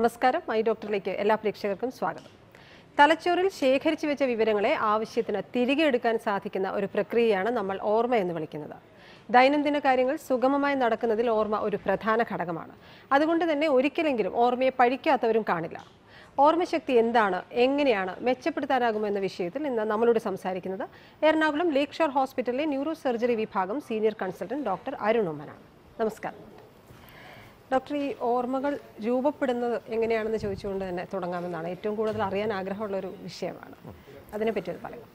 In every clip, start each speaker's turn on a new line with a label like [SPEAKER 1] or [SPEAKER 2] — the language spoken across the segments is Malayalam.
[SPEAKER 1] നമസ്കാരം മൈ ഡോക്ടറിലേക്ക് എല്ലാ പ്രേക്ഷകർക്കും സ്വാഗതം തലച്ചോറിൽ ശേഖരിച്ചു വെച്ച വിവരങ്ങളെ ആവശ്യത്തിന് തിരികെ എടുക്കാൻ സാധിക്കുന്ന ഒരു പ്രക്രിയയാണ് നമ്മൾ ഓർമ്മ എന്ന് വിളിക്കുന്നത് ദൈനംദിന കാര്യങ്ങൾ സുഗമമായി നടക്കുന്നതിൽ ഓർമ്മ ഒരു പ്രധാന ഘടകമാണ് അതുകൊണ്ട് തന്നെ ഒരിക്കലെങ്കിലും ഓർമ്മയെ പഴിക്കാത്തവരും കാണില്ല ഓർമ്മശക്തി എന്താണ് എങ്ങനെയാണ് മെച്ചപ്പെടുത്താനാകുമെന്ന വിഷയത്തിൽ ഇന്ന് നമ്മളോട് സംസാരിക്കുന്നത് എറണാകുളം ലേക്ക് ഷോർ ഹോസ്പിറ്റലിലെ ന്യൂറോ സർജറി വിഭാഗം സീനിയർ കൺസൾട്ടന്റ് ഡോക്ടർ അരുൺ ഉമ്മനാണ് നമസ്കാരം ഡോക്ടർ ഈ ഓർമ്മകൾ രൂപപ്പെടുന്നത് എങ്ങനെയാണെന്ന് ചോദിച്ചുകൊണ്ട് തന്നെ തുടങ്ങാമെന്നാണ് ഏറ്റവും കൂടുതൽ അറിയാൻ ആഗ്രഹമുള്ള ഒരു വിഷയമാണ് അതിനെപ്പറ്റി ഒന്ന് പറയാം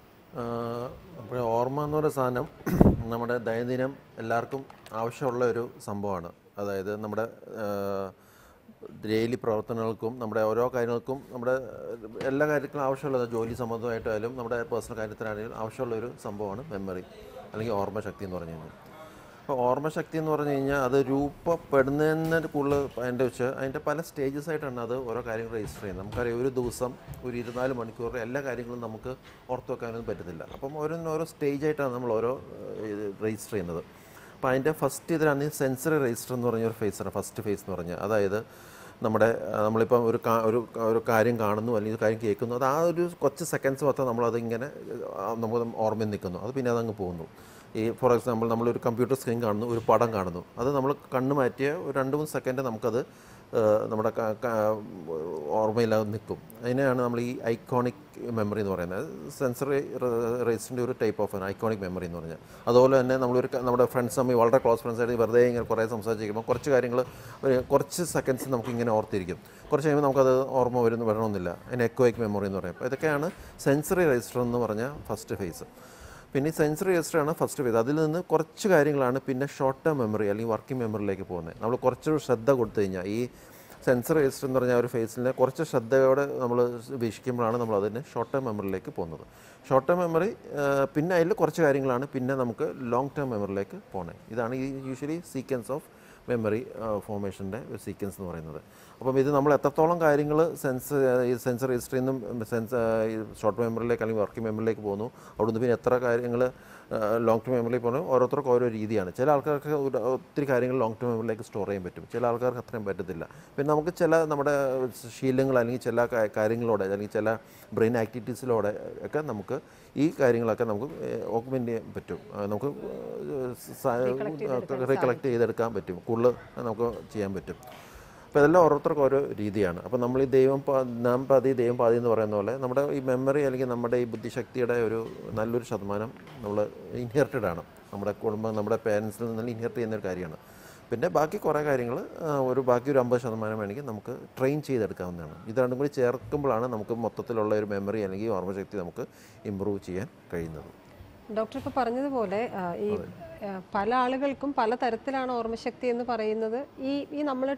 [SPEAKER 2] അപ്പോൾ ഓർമ്മ എന്ന് പറയുന്ന സാധനം നമ്മുടെ ദൈനംദിനം എല്ലാവർക്കും ആവശ്യമുള്ള ഒരു സംഭവമാണ് അതായത് നമ്മുടെ ഡെയിലി പ്രവർത്തനങ്ങൾക്കും നമ്മുടെ ഓരോ കാര്യങ്ങൾക്കും നമ്മുടെ എല്ലാ കാര്യത്തിനും ആവശ്യമുള്ളത് ജോലി സംബന്ധമായിട്ടായാലും നമ്മുടെ പേഴ്സണൽ കാര്യത്തിനാണെങ്കിലും ആവശ്യമുള്ള ഒരു സംഭവമാണ് മെമ്മറി അല്ലെങ്കിൽ ഓർമ്മശക്തി എന്ന് പറഞ്ഞു കഴിഞ്ഞാൽ അപ്പോൾ ഓർമ്മശക്തി എന്ന് പറഞ്ഞു കഴിഞ്ഞാൽ അത് രൂപപ്പെടുന്നതിന് കൂടുതൽ അതിൻ്റെ വെച്ച് അതിൻ്റെ പല സ്റ്റേജസ് ആയിട്ടാണ് അത് ഓരോ കാര്യങ്ങൾ രജിസ്റ്റർ ചെയ്യുന്നത് നമുക്കറിയാം ഒരു ദിവസം ഒരു ഇരുപത്തിനാല് മണിക്കൂർ എല്ലാ കാര്യങ്ങളും നമുക്ക് ഓർത്ത് വെക്കാനൊന്നും പറ്റത്തില്ല അപ്പം ഓരോന്നിനും ഓരോ സ്റ്റേജ് ആയിട്ടാണ് നമ്മൾ ഓരോ രജിസ്റ്റർ ചെയ്യുന്നത് അപ്പോൾ അതിൻ്റെ ഫസ്റ്റ് ഇതിലാണ് സെൻസറി രജിസ്റ്റർ എന്ന് പറഞ്ഞ ഒരു ഫേസാണ് ഫസ്റ്റ് ഫേസ് എന്ന് പറഞ്ഞാൽ അതായത് നമ്മുടെ ആ, നമ്മളിപ്പം ഒരു കാ- ഒരു ഒരു കാര്യം കാണുന്നു അല്ലെങ്കിൽ ഒരു കാര്യം കേൾക്കുന്നു അത് ആ ഒരു കുറച്ച് സെക്കൻഡ്സ് മാത്രം നമ്മളതിങ്ങനെ ആ, നമുക്ക് ഓർമ്മയിൽ നിൽക്കുന്നു അത് പിന്നെ അതങ്ങ് പോകുന്നു ഈ ഫോർ എക്സാമ്പിൾ നമ്മളൊരു കമ്പ്യൂട്ടർ സ്ക്രീൻ കാണുന്നു ഒരു പടം കാണുന്നു അത് നമ്മൾ കണ്ണ് മാറ്റിയ ഒരു രണ്ട് മൂന്ന് സെക്കൻഡ് നമുക്കത് ആ, നമ്മുടെ ക- ക- ഓർമ്മയില്ലാതെ നിൽക്കും അതിനെയാണ് നമ്മൾ ഈ ഐക്കോണിക് മെമ്മറി എന്ന് പറയുന്നത് സെൻസറി റേസിൻ്റെ ഒരു ടൈപ്പ് ഓഫ് ഐക്കോണിക് മെമ്മറി എന്ന് പറഞ്ഞാൽ അതുപോലെ തന്നെ നമ്മളൊരു ക- നമ്മുടെ ഫ്രണ്ട്സ് തമ്മിൽ വളരെ ക്ലോസ് ഫ്രണ്ട്സ് ആയിട്ട് വെറുതെ ഇങ്ങനെ കുറേ സംസാരിച്ചിരിക്കുമ്പോൾ കുറച്ച് കാര്യങ്ങൾ ഒരു കുറച്ച് സെക്കൻഡ്സ് നമുക്ക് ഇങ്ങനെ ഓർത്തിരിക്കും കുറച്ച് കഴിയുമ്പോൾ നമുക്കത് ഓർമ്മ വരുന്നു വരണമെന്നില്ല അതിന് എക്കോയിക് മെമ്മറി എന്ന് പറയും അപ്പോൾ ഇതൊക്കെയാണ് സെൻസറി രജിസ്റ്റർ എന്ന് പറഞ്ഞ ഫസ്റ്റ് ഫേസ് പിന്നെ ഈ സെൻസറി രജിസ്റ്റർ ആണ് ഫസ്റ്റ് ഫേസ് അതിൽ നിന്ന് കുറച്ച് കാര്യങ്ങളാണ് പിന്നെ ഷോർട്ട് ടേം മെമ്മറി അല്ലെങ്കിൽ വർക്കിംഗ് മെമ്മറിയിലേക്ക് പോകുന്നത് നമ്മൾ കുറച്ചൊരു ശ്രദ്ധ കൊടുത്തു കഴിഞ്ഞാൽ ഈ സെൻസറി രജിസ്റ്റർ എന്ന് പറഞ്ഞ ആ ഒരു ഫേസിനെ കുറച്ച് ശ്രദ്ധയോടെ നമ്മൾ വീക്ഷിക്കുമ്പോഴാണ് നമ്മൾ അതിൻ്റെ ഷോർട്ട് ടേം മെമ്മറിയിലേക്ക് പോകുന്നത് ഷോർട്ട് ടേം മെമ്മറി പിന്നെ അതിൽ കുറച്ച് കാര്യങ്ങളാണ് പിന്നെ നമുക്ക് ലോങ് ടേം മെമ്മറിയിലേക്ക് പോകുന്നത് ഇതാണ് ഈ യൂഷ്വലി സീക്വൻസ് ഓഫ് മെമ്മറി ഫോർമേഷൻ്റെ ഒരു സീക്വൻസ് എന്ന് പറയുന്നത് അപ്പം ഇത് നമ്മൾ എത്രത്തോളം കാര്യങ്ങൾ സെൻസ് ഈ സെൻസർ രജിസ്റ്ററിൽ നിന്നും സെൻസ് ഷോർട്ട് മെമ്മറിയിലേക്ക് അല്ലെങ്കിൽ വർക്കിംഗ് മെമ്മറിയിലേക്ക് പോകുന്നു അവിടുന്ന് പിന്നെ എത്ര കാര്യങ്ങൾ ലോങ് ടേം മെമ്മറിയിൽ പോകുന്നു ഓരോരുത്തർക്കും ഓരോ രീതിയാണ് ചില ആൾക്കാർക്ക് ഒരു- ഒത്തിരി കാര്യങ്ങൾ ലോങ് ടേം മെമ്മറിയിലേക്ക് സ്റ്റോർ ചെയ്യാൻ പറ്റും ചില ആൾക്കാർക്ക് അത്രയും പറ്റത്തില്ല പിന്നെ നമുക്ക് ചില നമ്മുടെ ശീലങ്ങൾ അല്ലെങ്കിൽ ചില കാ- കാര്യങ്ങളോടെ അല്ലെങ്കിൽ ചില ബ്രെയിൻ ആക്ടിവിറ്റീസിലൂടെ ഒക്കെ നമുക്ക് ഈ കാര്യങ്ങളൊക്കെ നമുക്ക് ഓക്യുമെൻ്റ് ചെയ്യാൻ പറ്റും ആ, നമുക്ക് റീകളക്ട് ചെയ്തെടുക്കാൻ പറ്റും കൂടുതൽ നമുക്ക് ചെയ്യാൻ പറ്റും അപ്പോൾ ഇതെല്ലാം ഓരോരുത്തർക്കും ഓരോ രീതിയാണ് അപ്പോൾ നമ്മൾ ഈ ദൈവം പ- നാം പാതി ദൈവം പാതി എന്ന് പറയുന്ന പോലെ നമ്മുടെ ഈ മെമ്മറി അല്ലെങ്കിൽ നമ്മുടെ ഈ ബുദ്ധിശക്തിയുടെ ഒരു നല്ലൊരു ശതമാനം നമ്മൾ ഇൻഹെറിറ്റഡ് ആണ് നമ്മുടെ കുടുംബം നമ്മുടെ പേരൻസിൽ നിന്ന് ഇൻഹെറിറ്റ് ചെയ്യുന്ന ഒരു കാര്യമാണ് പിന്നെ ബാക്കി കുറേ കാര്യങ്ങൾ ഒരു ബാക്കി ഒരു അമ്പത് ശതമാനം വേണമെങ്കിൽ നമുക്ക് ട്രെയിൻ ചെയ്തെടുക്കാവുന്നതാണ് ഇത് രണ്ടും കൂടി ചേർക്കുമ്പോഴാണ് നമുക്ക് മൊത്തത്തിലുള്ള ഒരു മെമ്മറി അല്ലെങ്കിൽ ഓർമ്മശക്തി നമുക്ക് ഇമ്പ്രൂവ് ചെയ്യാൻ കഴിയുന്നത്
[SPEAKER 1] ഡോക്ടർ ഇപ്പോൾ പറഞ്ഞതുപോലെ ആ, ഈ ആ, പല ആളുകൾക്കും പല തരത്തിലാണ് ഓർമ്മശക്തി എന്ന് പറയുന്നത് ഈ ഈ നമ്മൾ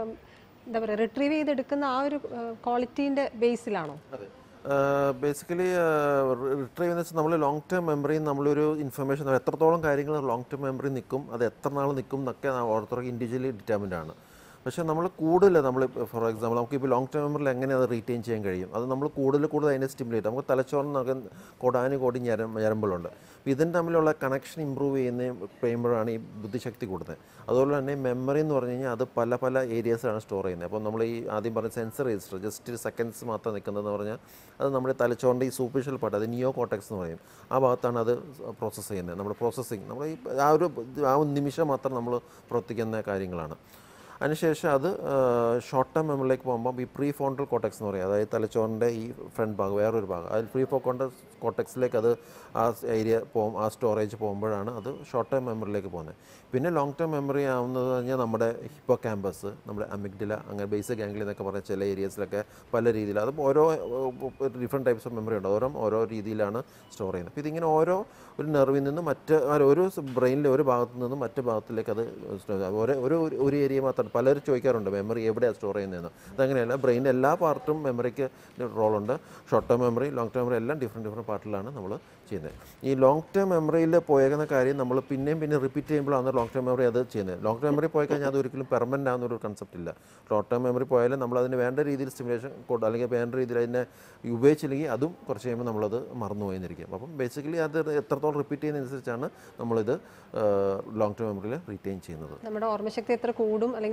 [SPEAKER 1] എന്താ പറയുക റിട്രീവ് ചെയ്തെടുക്കുന്ന ആ ഒരു ക്വാളിറ്റീൻ്റെ ബേസിലാണോ
[SPEAKER 2] അതെ ബേസിക്കലി റിട്രീവ് എന്ന് വെച്ചാൽ നമ്മൾ ലോങ് ടേം മെമ്മറി നമ്മളൊരു ഇൻഫർമേഷൻ എത്രത്തോളം കാര്യങ്ങൾ ലോങ് ടേം മെമ്മറി നിൽക്കും അത് എത്ര നാൾ നിൽക്കും എന്നൊക്കെ ഓരോരുത്തർക്ക് ഇൻഡിവിജ്വലി ഡിറ്റർമിൻഡ് ആണ് പക്ഷേ നമ്മൾ കൂടുതൽ നമ്മൾ ഫോർ എക്സാമ്പിൾ നമുക്ക് ഇപ്പോൾ ലോങ് ടേം മെമ്മറിൽ എങ്ങനെ അത് റീറ്റെയിൻ ചെയ്യാൻ കഴിയും അത് നമ്മൾ കൂടുതൽ കൂടുതൽ അതിനെ സ്റ്റിമുലേറ്റ് നമുക്ക് തലച്ചോറിനൊക്കെ കോടാനും കോടി ഞരം ഞരമ്പുകളുണ്ട് അപ്പോൾ ഇതിൻ്റെ തമ്മിലുള്ള കണക്ഷൻ ഇമ്പ്രൂവ് ചെയ്യുന്ന കഴിയുമ്പോഴാണ് ഈ ബുദ്ധിശക്തി കൂടുന്നത് അതുപോലെ തന്നെ മെമ്മറി എന്ന് പറഞ്ഞു കഴിഞ്ഞാൽ അത് പല പല ഏരിയസിലാണ് സ്റ്റോർ ചെയ്യുന്നത് അപ്പോൾ നമ്മൾ ഈ ആദ്യം പറഞ്ഞ സെൻസർ രജിസ്റ്റർ ജസ്റ്റ് സെക്കൻഡ്സ് മാത്രം നിൽക്കുന്നതെന്ന് പറഞ്ഞാൽ അത് നമ്മുടെ തലച്ചോറിൻ്റെ ഈ സൂപ്പർഷ്യൽ പാർട്ട് അത് നിയോ കോട്ടക്സ് എന്ന് പറയും ആ ഭാഗത്താണ് അത് പ്രോസസ്സ് ചെയ്യുന്നത് നമ്മുടെ പ്രോസസ്സിങ് നമ്മൾ ഈ ആ ഒരു ആ ഒരു നിമിഷം മാത്രം നമ്മൾ പ്രവർത്തിക്കുന്ന കാര്യങ്ങളാണ് അതിനുശേഷം അത് ഷോർട്ട് ടേം മെമ്മറിയിലേക്ക് പോകുമ്പോൾ ഈ പ്രീ ഫോണ്ടൽ കോട്ടക്സ് എന്ന് പറയും അതായത് തലച്ചോറിൻ്റെ ഈ ഫ്രണ്ട് ഭാഗം വേറൊരു ഭാഗം അതിൽ പ്രീ ഫോക്കോണ്ട കോട്ടക്സിലേക്ക് അത് ആ ഏരിയ പോകും ആ സ്റ്റോറേജ് പോകുമ്പോഴാണ് അത് ഷോർട്ട് ടേം മെമ്മറിയിലേക്ക് പോകുന്നത് പിന്നെ ലോങ് ടേം മെമ്മറി ആവുന്നത് പറഞ്ഞാൽ നമ്മുടെ ഹിപ്പോ ക്യാമ്പസ് നമ്മുടെ അമിഗ്ഡില അങ്ങനെ ബേസിക് ഗാംഗ്ലി എന്നൊക്കെ പറഞ്ഞ ചില ഏരിയസിലൊക്കെ പല രീതിയിൽ അത് ഓരോ ഡിഫറെൻറ്റ് ടൈപ്സ് ഓഫ് മെമ്മറി ഉണ്ട് ഓരോ ഓരോ രീതിയിലാണ് സ്റ്റോർ ചെയ്യുന്നത് അപ്പോൾ ഇതിങ്ങനെ ഓരോ ഒരു നെർവിൽ നിന്ന് മറ്റ് ആ ഒരു ബ്രെയിനിലെ ഒരു ഭാഗത്ത് നിന്ന് മറ്റു ഭാഗത്തിലേക്ക് അത് store ചെയ്യും. ഒരേ ഒരു ഒരു ഏരിയ മാത്രം പലരും ചോദിക്കാറുണ്ട് മെമ്മറി എവിടെയാണ് സ്റ്റോർ ചെയ്യുന്നതെന്ന് അതങ്ങനെയല്ല ബ്രെയിനിൻ്റെ എല്ലാ പാർട്ടും മെമ്മറിക്ക് റോളുണ്ട് short term memory long term memory എല്ലാം ഡിഫറെൻറ്റ് ഡിഫറെൻറ്റ് പാർട്ടിലാണ് നമ്മൾ ചെയ്യുന്നത് ഈ ലോങ് ടേം മെമ്മറിയിൽ പോയേക്കുന്ന കാര്യം നമ്മൾ പിന്നെയും പിന്നെ റിപ്പീറ്റ് ചെയ്യുമ്പോഴാണ് ലോങ് ടേം മെമ്മറി അത് ചെയ്യുന്നത് ലോങ് ടേം മെമ്മറി പോയി കഴിഞ്ഞാൽ അത് ഒരിക്കലും പെർമനൻ്റ് ആകുന്ന ഒരു കൺസെപ്റ്റ് ഇല്ല ഷോർട്ട് ടേം മെമ്മറി പോയാലും നമ്മൾ അതിന് വേണ്ട രീതിയിൽ സ്റ്റിമുലേഷൻ കൊടു അല്ലെങ്കിൽ വേണ്ട രീതിയിൽ അതിനെ ഉപയോഗിച്ചില്ലെങ്കിൽ അതും കുറച്ച് കഴിയുമ്പോൾ നമ്മളത് മറന്നു പോയെന്നിരിക്കും അപ്പം ബേസിക്കലി അത് എത്രത്തോളം റിപ്പീറ്റ് ചെയ്യുന്നതനുസരിച്ചാണ് നമ്മളിത് ലോങ് ടേം മെമ്മറിയിൽ റീറ്റെയിൻ ചെയ്യുന്നത്
[SPEAKER 1] നമ്മുടെ ഓർമ്മശക്തി എത്ര കൂടും അല്ലെങ്കിൽ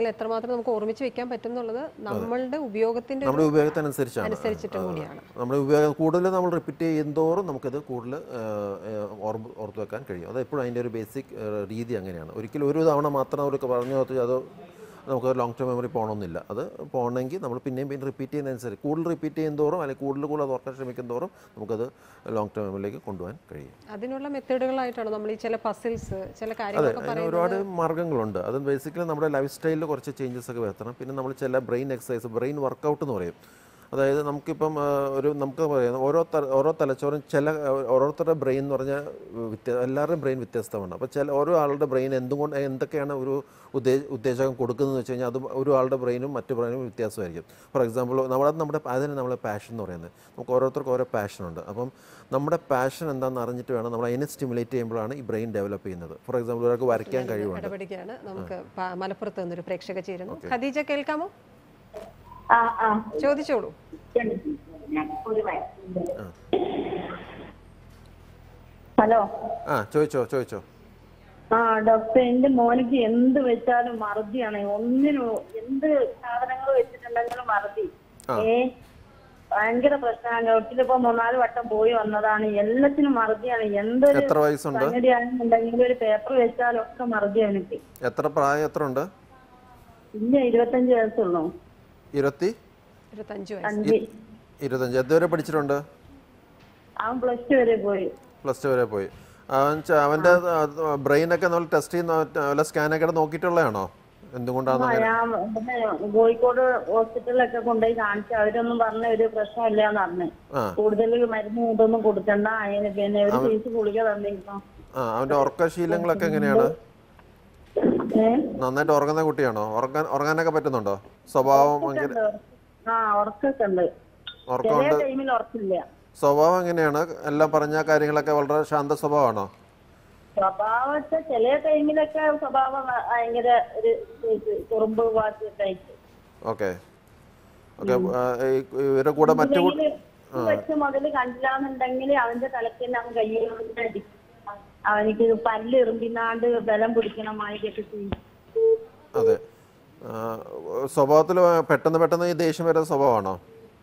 [SPEAKER 1] അല്ലെങ്കിൽ എത്രമാത്രം നമുക്ക് ഓർമ്മിച്ച് വെക്കാൻ പറ്റും എന്നുള്ളത് നമ്മളുടെ ഉപയോഗത്തിന്റെ
[SPEAKER 2] നമ്മുടെ ഉപയോഗത്തിനനുസരിച്ചാണ്
[SPEAKER 1] അനുസരിച്ചിട്ടും കൂടിയാണ്
[SPEAKER 2] നമ്മുടെ ഉപയോഗം കൂടുതൽ നമ്മൾ റിപ്പീറ്റ് ചെയ്യുന്തോറും നമുക്കത് കൂടുതൽ ഓർമ്മ ഓർത്ത് വെക്കാൻ കഴിയും അത് എപ്പോഴും അതിൻ്റെ ഒരു ബേസിക് രീതി അങ്ങനെയാണ് ഒരിക്കലും ഒരു തവണ മാത്രം അവർക്ക് പറഞ്ഞു കൊടുത്ത് അത് നമുക്ക് ലോങ് ടേം മെമ്മറി പോകണമെന്നില്ല അത് പോകണമെങ്കിൽ നമ്മൾ പിന്നെയും പിന്നെ റിപ്പീറ്റ് ചെയ്യുന്നതനുസരിച്ച് കൂടുതൽ റിപ്പീറ്റ് ചെയ്യുന്നതോറും അല്ലെങ്കിൽ കൂടുതൽ കൂടുതൽ അത് ഓർക്കാൻ ശ്രമിക്കുന്നതോറും നമുക്കത് ലോങ് ടേം മെമ്മറിയിലേക്ക് കൊണ്ടുപോകാൻ കഴിയും
[SPEAKER 1] അതിനുള്ള മെത്തേഡുകളായിട്ടാണ് നമ്മൾ ഈ ചില പസിൽസ് ചില
[SPEAKER 2] അതെ
[SPEAKER 1] കാര്യങ്ങളൊക്കെ
[SPEAKER 2] അതിന്
[SPEAKER 1] പറയുന്നത്
[SPEAKER 2] ഒരുപാട് മാർഗ്ഗങ്ങളുണ്ട് അത് ബേസിക്കലി നമ്മുടെ ലൈഫ് സ്റ്റൈലിൽ കുറച്ച് ചേഞ്ചസ് ഒക്കെ വരുത്തണം പിന്നെ നമ്മൾ ചില ബ്രെയിൻ എക്സസൈസ് ബ്രെയിൻ വർക്കൗട്ട് എന്ന് പറയും അതായത് നമുക്കിപ്പം ആ, ഒരു നമുക്ക് പറയാം ഓരോ ത- ഓരോ തലച്ചോറും ചില ഓരോരുത്തരുടെ ബ്രെയിൻ എന്ന് പറഞ്ഞാൽ വ്യത്യ എല്ലാവരുടെയും ബ്രെയിൻ വ്യത്യസ്തമാണ് അപ്പോൾ ചില ഓരോ ആളുടെ ബ്രെയിൻ എന്തുകൊണ്ട് എന്തൊക്കെയാണ് ഒരു ഉദ്ദേ ഉത്തേജകം കൊടുക്കുന്നതെന്ന് വെച്ച് കഴിഞ്ഞാൽ അത് ഒരു ആളുടെ ബ്രെയിനും മറ്റു ബ്രെയിനും വ്യത്യാസമായിരിക്കും ഫോർ എക്സാമ്പിൾ നമ്മുടെ നമ്മുടെ അതിന് നമ്മളെ പാഷൻ എന്ന് പറയുന്നത് നമുക്ക് ഓരോരുത്തർക്കും ഓരോ പാഷനുണ്ട് അപ്പം നമ്മുടെ പാഷൻ എന്താണെന്ന് അറിഞ്ഞിട്ട് വേണം നമ്മൾ അതിനെ സ്റ്റിമുലേറ്റ് ചെയ്യുമ്പോഴാണ് ഈ ബ്രെയിൻ ഡെവലപ്പ് ചെയ്യുന്നത് ഫോർ എക്സാമ്പിൾ ഒരാൾക്ക് വരയ്ക്കാൻ കഴിവുണ്ട്
[SPEAKER 1] ഇടപെടുകയാണ് നമുക്ക് പ- മലപ്പുറത്ത് നിന്നൊരു പ്രേക്ഷക ചേരുന്നു ഖദീജ കേൾക്കാമോ
[SPEAKER 3] ആ ആ
[SPEAKER 1] ചോദിച്ചോളൂ
[SPEAKER 3] ഹലോ
[SPEAKER 2] ആ ചോദിച്ചോ ചോദിച്ചോ
[SPEAKER 3] ആ ഡോക്ടർ എന്റെ മോനിക്ക് എന്ത് വെച്ചാലും മറുതിയാണ് ഒന്നിനും എന്ത് സാധനങ്ങൾ വെച്ചിട്ടുണ്ടെങ്കിലും മറുതി ഏ ഭയങ്കര പ്രശ്നമാണ് ഒട്ടിലിപ്പോ മൂന്നാല് വട്ടം പോയി വന്നതാണ് എല്ലാത്തിനും മറുതിയാണ് എന്തൊരു
[SPEAKER 2] എത്ര വയസ്സുണ്ട്
[SPEAKER 3] സംഗതിയാണെന്നുണ്ടെങ്കിൽ ഒരു പേപ്പർ വെച്ചാലൊക്കെ മറുതിയാണ് എനിക്ക്
[SPEAKER 2] എത്ര പ്രായം എത്ര ഉണ്ട്
[SPEAKER 3] ഇല്ല ഇരുപത്തഞ്ച് വയസ്സുള്ളൂ
[SPEAKER 2] ഇരുപത്തി
[SPEAKER 1] ഇരുപത്തഞ്ച് വയസ്സ്
[SPEAKER 3] അഞ്ച്
[SPEAKER 2] ഇരുപത്തഞ്ച് എതുവരെ പഠിച്ചിട്ടുണ്ട്
[SPEAKER 3] അവൻ പ്ലസ് ടു വരെ പോയി
[SPEAKER 2] പ്ലസ് ടു വരെ പോയി അവൻ ച- അവൻ്റെ ബ്രെയിനൊക്കെ നമ്മൾ ടെസ്റ്റ് ചെയ്യുന്ന വല്ല സ്കാനൊക്കെ നോക്കിയിട്ടുള്ളതാണോ എന്തുകൊണ്ടാണ്
[SPEAKER 3] ആ, ഞാൻ ഇവിടെ കോഴിക്കോട് ഹോസ്പിറ്റലിലൊക്കെ കൊണ്ടുപോയി കാണിച്ചു അവരൊന്നും പറഞ്ഞ ഒരു പ്രശ്നമില്ല എന്ന് പറഞ്ഞു
[SPEAKER 2] ആ
[SPEAKER 3] കൂടുതൽ മരുന്ന് ഇതൊന്നും കൊടുക്കണ്ട അതിന് പിന്നെ ഒരു ഫീസ് ഗുളിക തന്നിരുന്നു
[SPEAKER 2] ആ അവൻ്റെ ഉറക്കശീലങ്ങളൊക്കെ എങ്ങനെയാണ്
[SPEAKER 3] ഏ?
[SPEAKER 2] നന്നായിട്ട് ഉറങ്ങുന്ന കുട്ടിയാണോ ഉറങ്ങാൻ ഉറങ്ങാനൊക്കെ പറ്റുന്നുണ്ടോ സ്വഭാവം ഭയങ്കര
[SPEAKER 3] ആ ഉറക്കൊക്കെ ഉണ്ട് ചില
[SPEAKER 2] ഉറക്കമുണ്ട്
[SPEAKER 3] ടൈമിൽ ഉറക്കില്ല
[SPEAKER 2] സ്വഭാവം എങ്ങനെയാണ് എല്ലാം പറഞ്ഞ കാര്യങ്ങളൊക്കെ വളരെ ശാന്ത സ്വഭാവമാണോ
[SPEAKER 3] സ്വഭാവത്തെ ചില ടൈമിലൊക്കെ സ്വഭാവം ഭയങ്കര ഒരു ഇത് കുറുമ്പ് വാശിയൊക്കെ ആയിട്ട്
[SPEAKER 2] ഓക്കെ ഓക്കെ ഇവരുടെ കൂടെ മറ്റു കു-
[SPEAKER 3] എന്തെങ്കിലും വെച്ച് മുതൽ കണ്ടില്ലാന്നുണ്ടെങ്കിൽ അവന്റെ തലയ്ക്ക് അവൻ കയ്യിൽ അടിക്കും അവനിക്ക് പല്ല് ഇറുമ്പിനാണ്ട് ബലം പിടിക്കണം മാതിരിയൊക്കെ ചെയ്യും
[SPEAKER 2] അതെ സ്വഭാവത്തിൽ പെട്ടെന്ന് പെട്ടെന്ന് ഈ ദേഷ്യം വരുന്ന സ്വഭാവമാണോ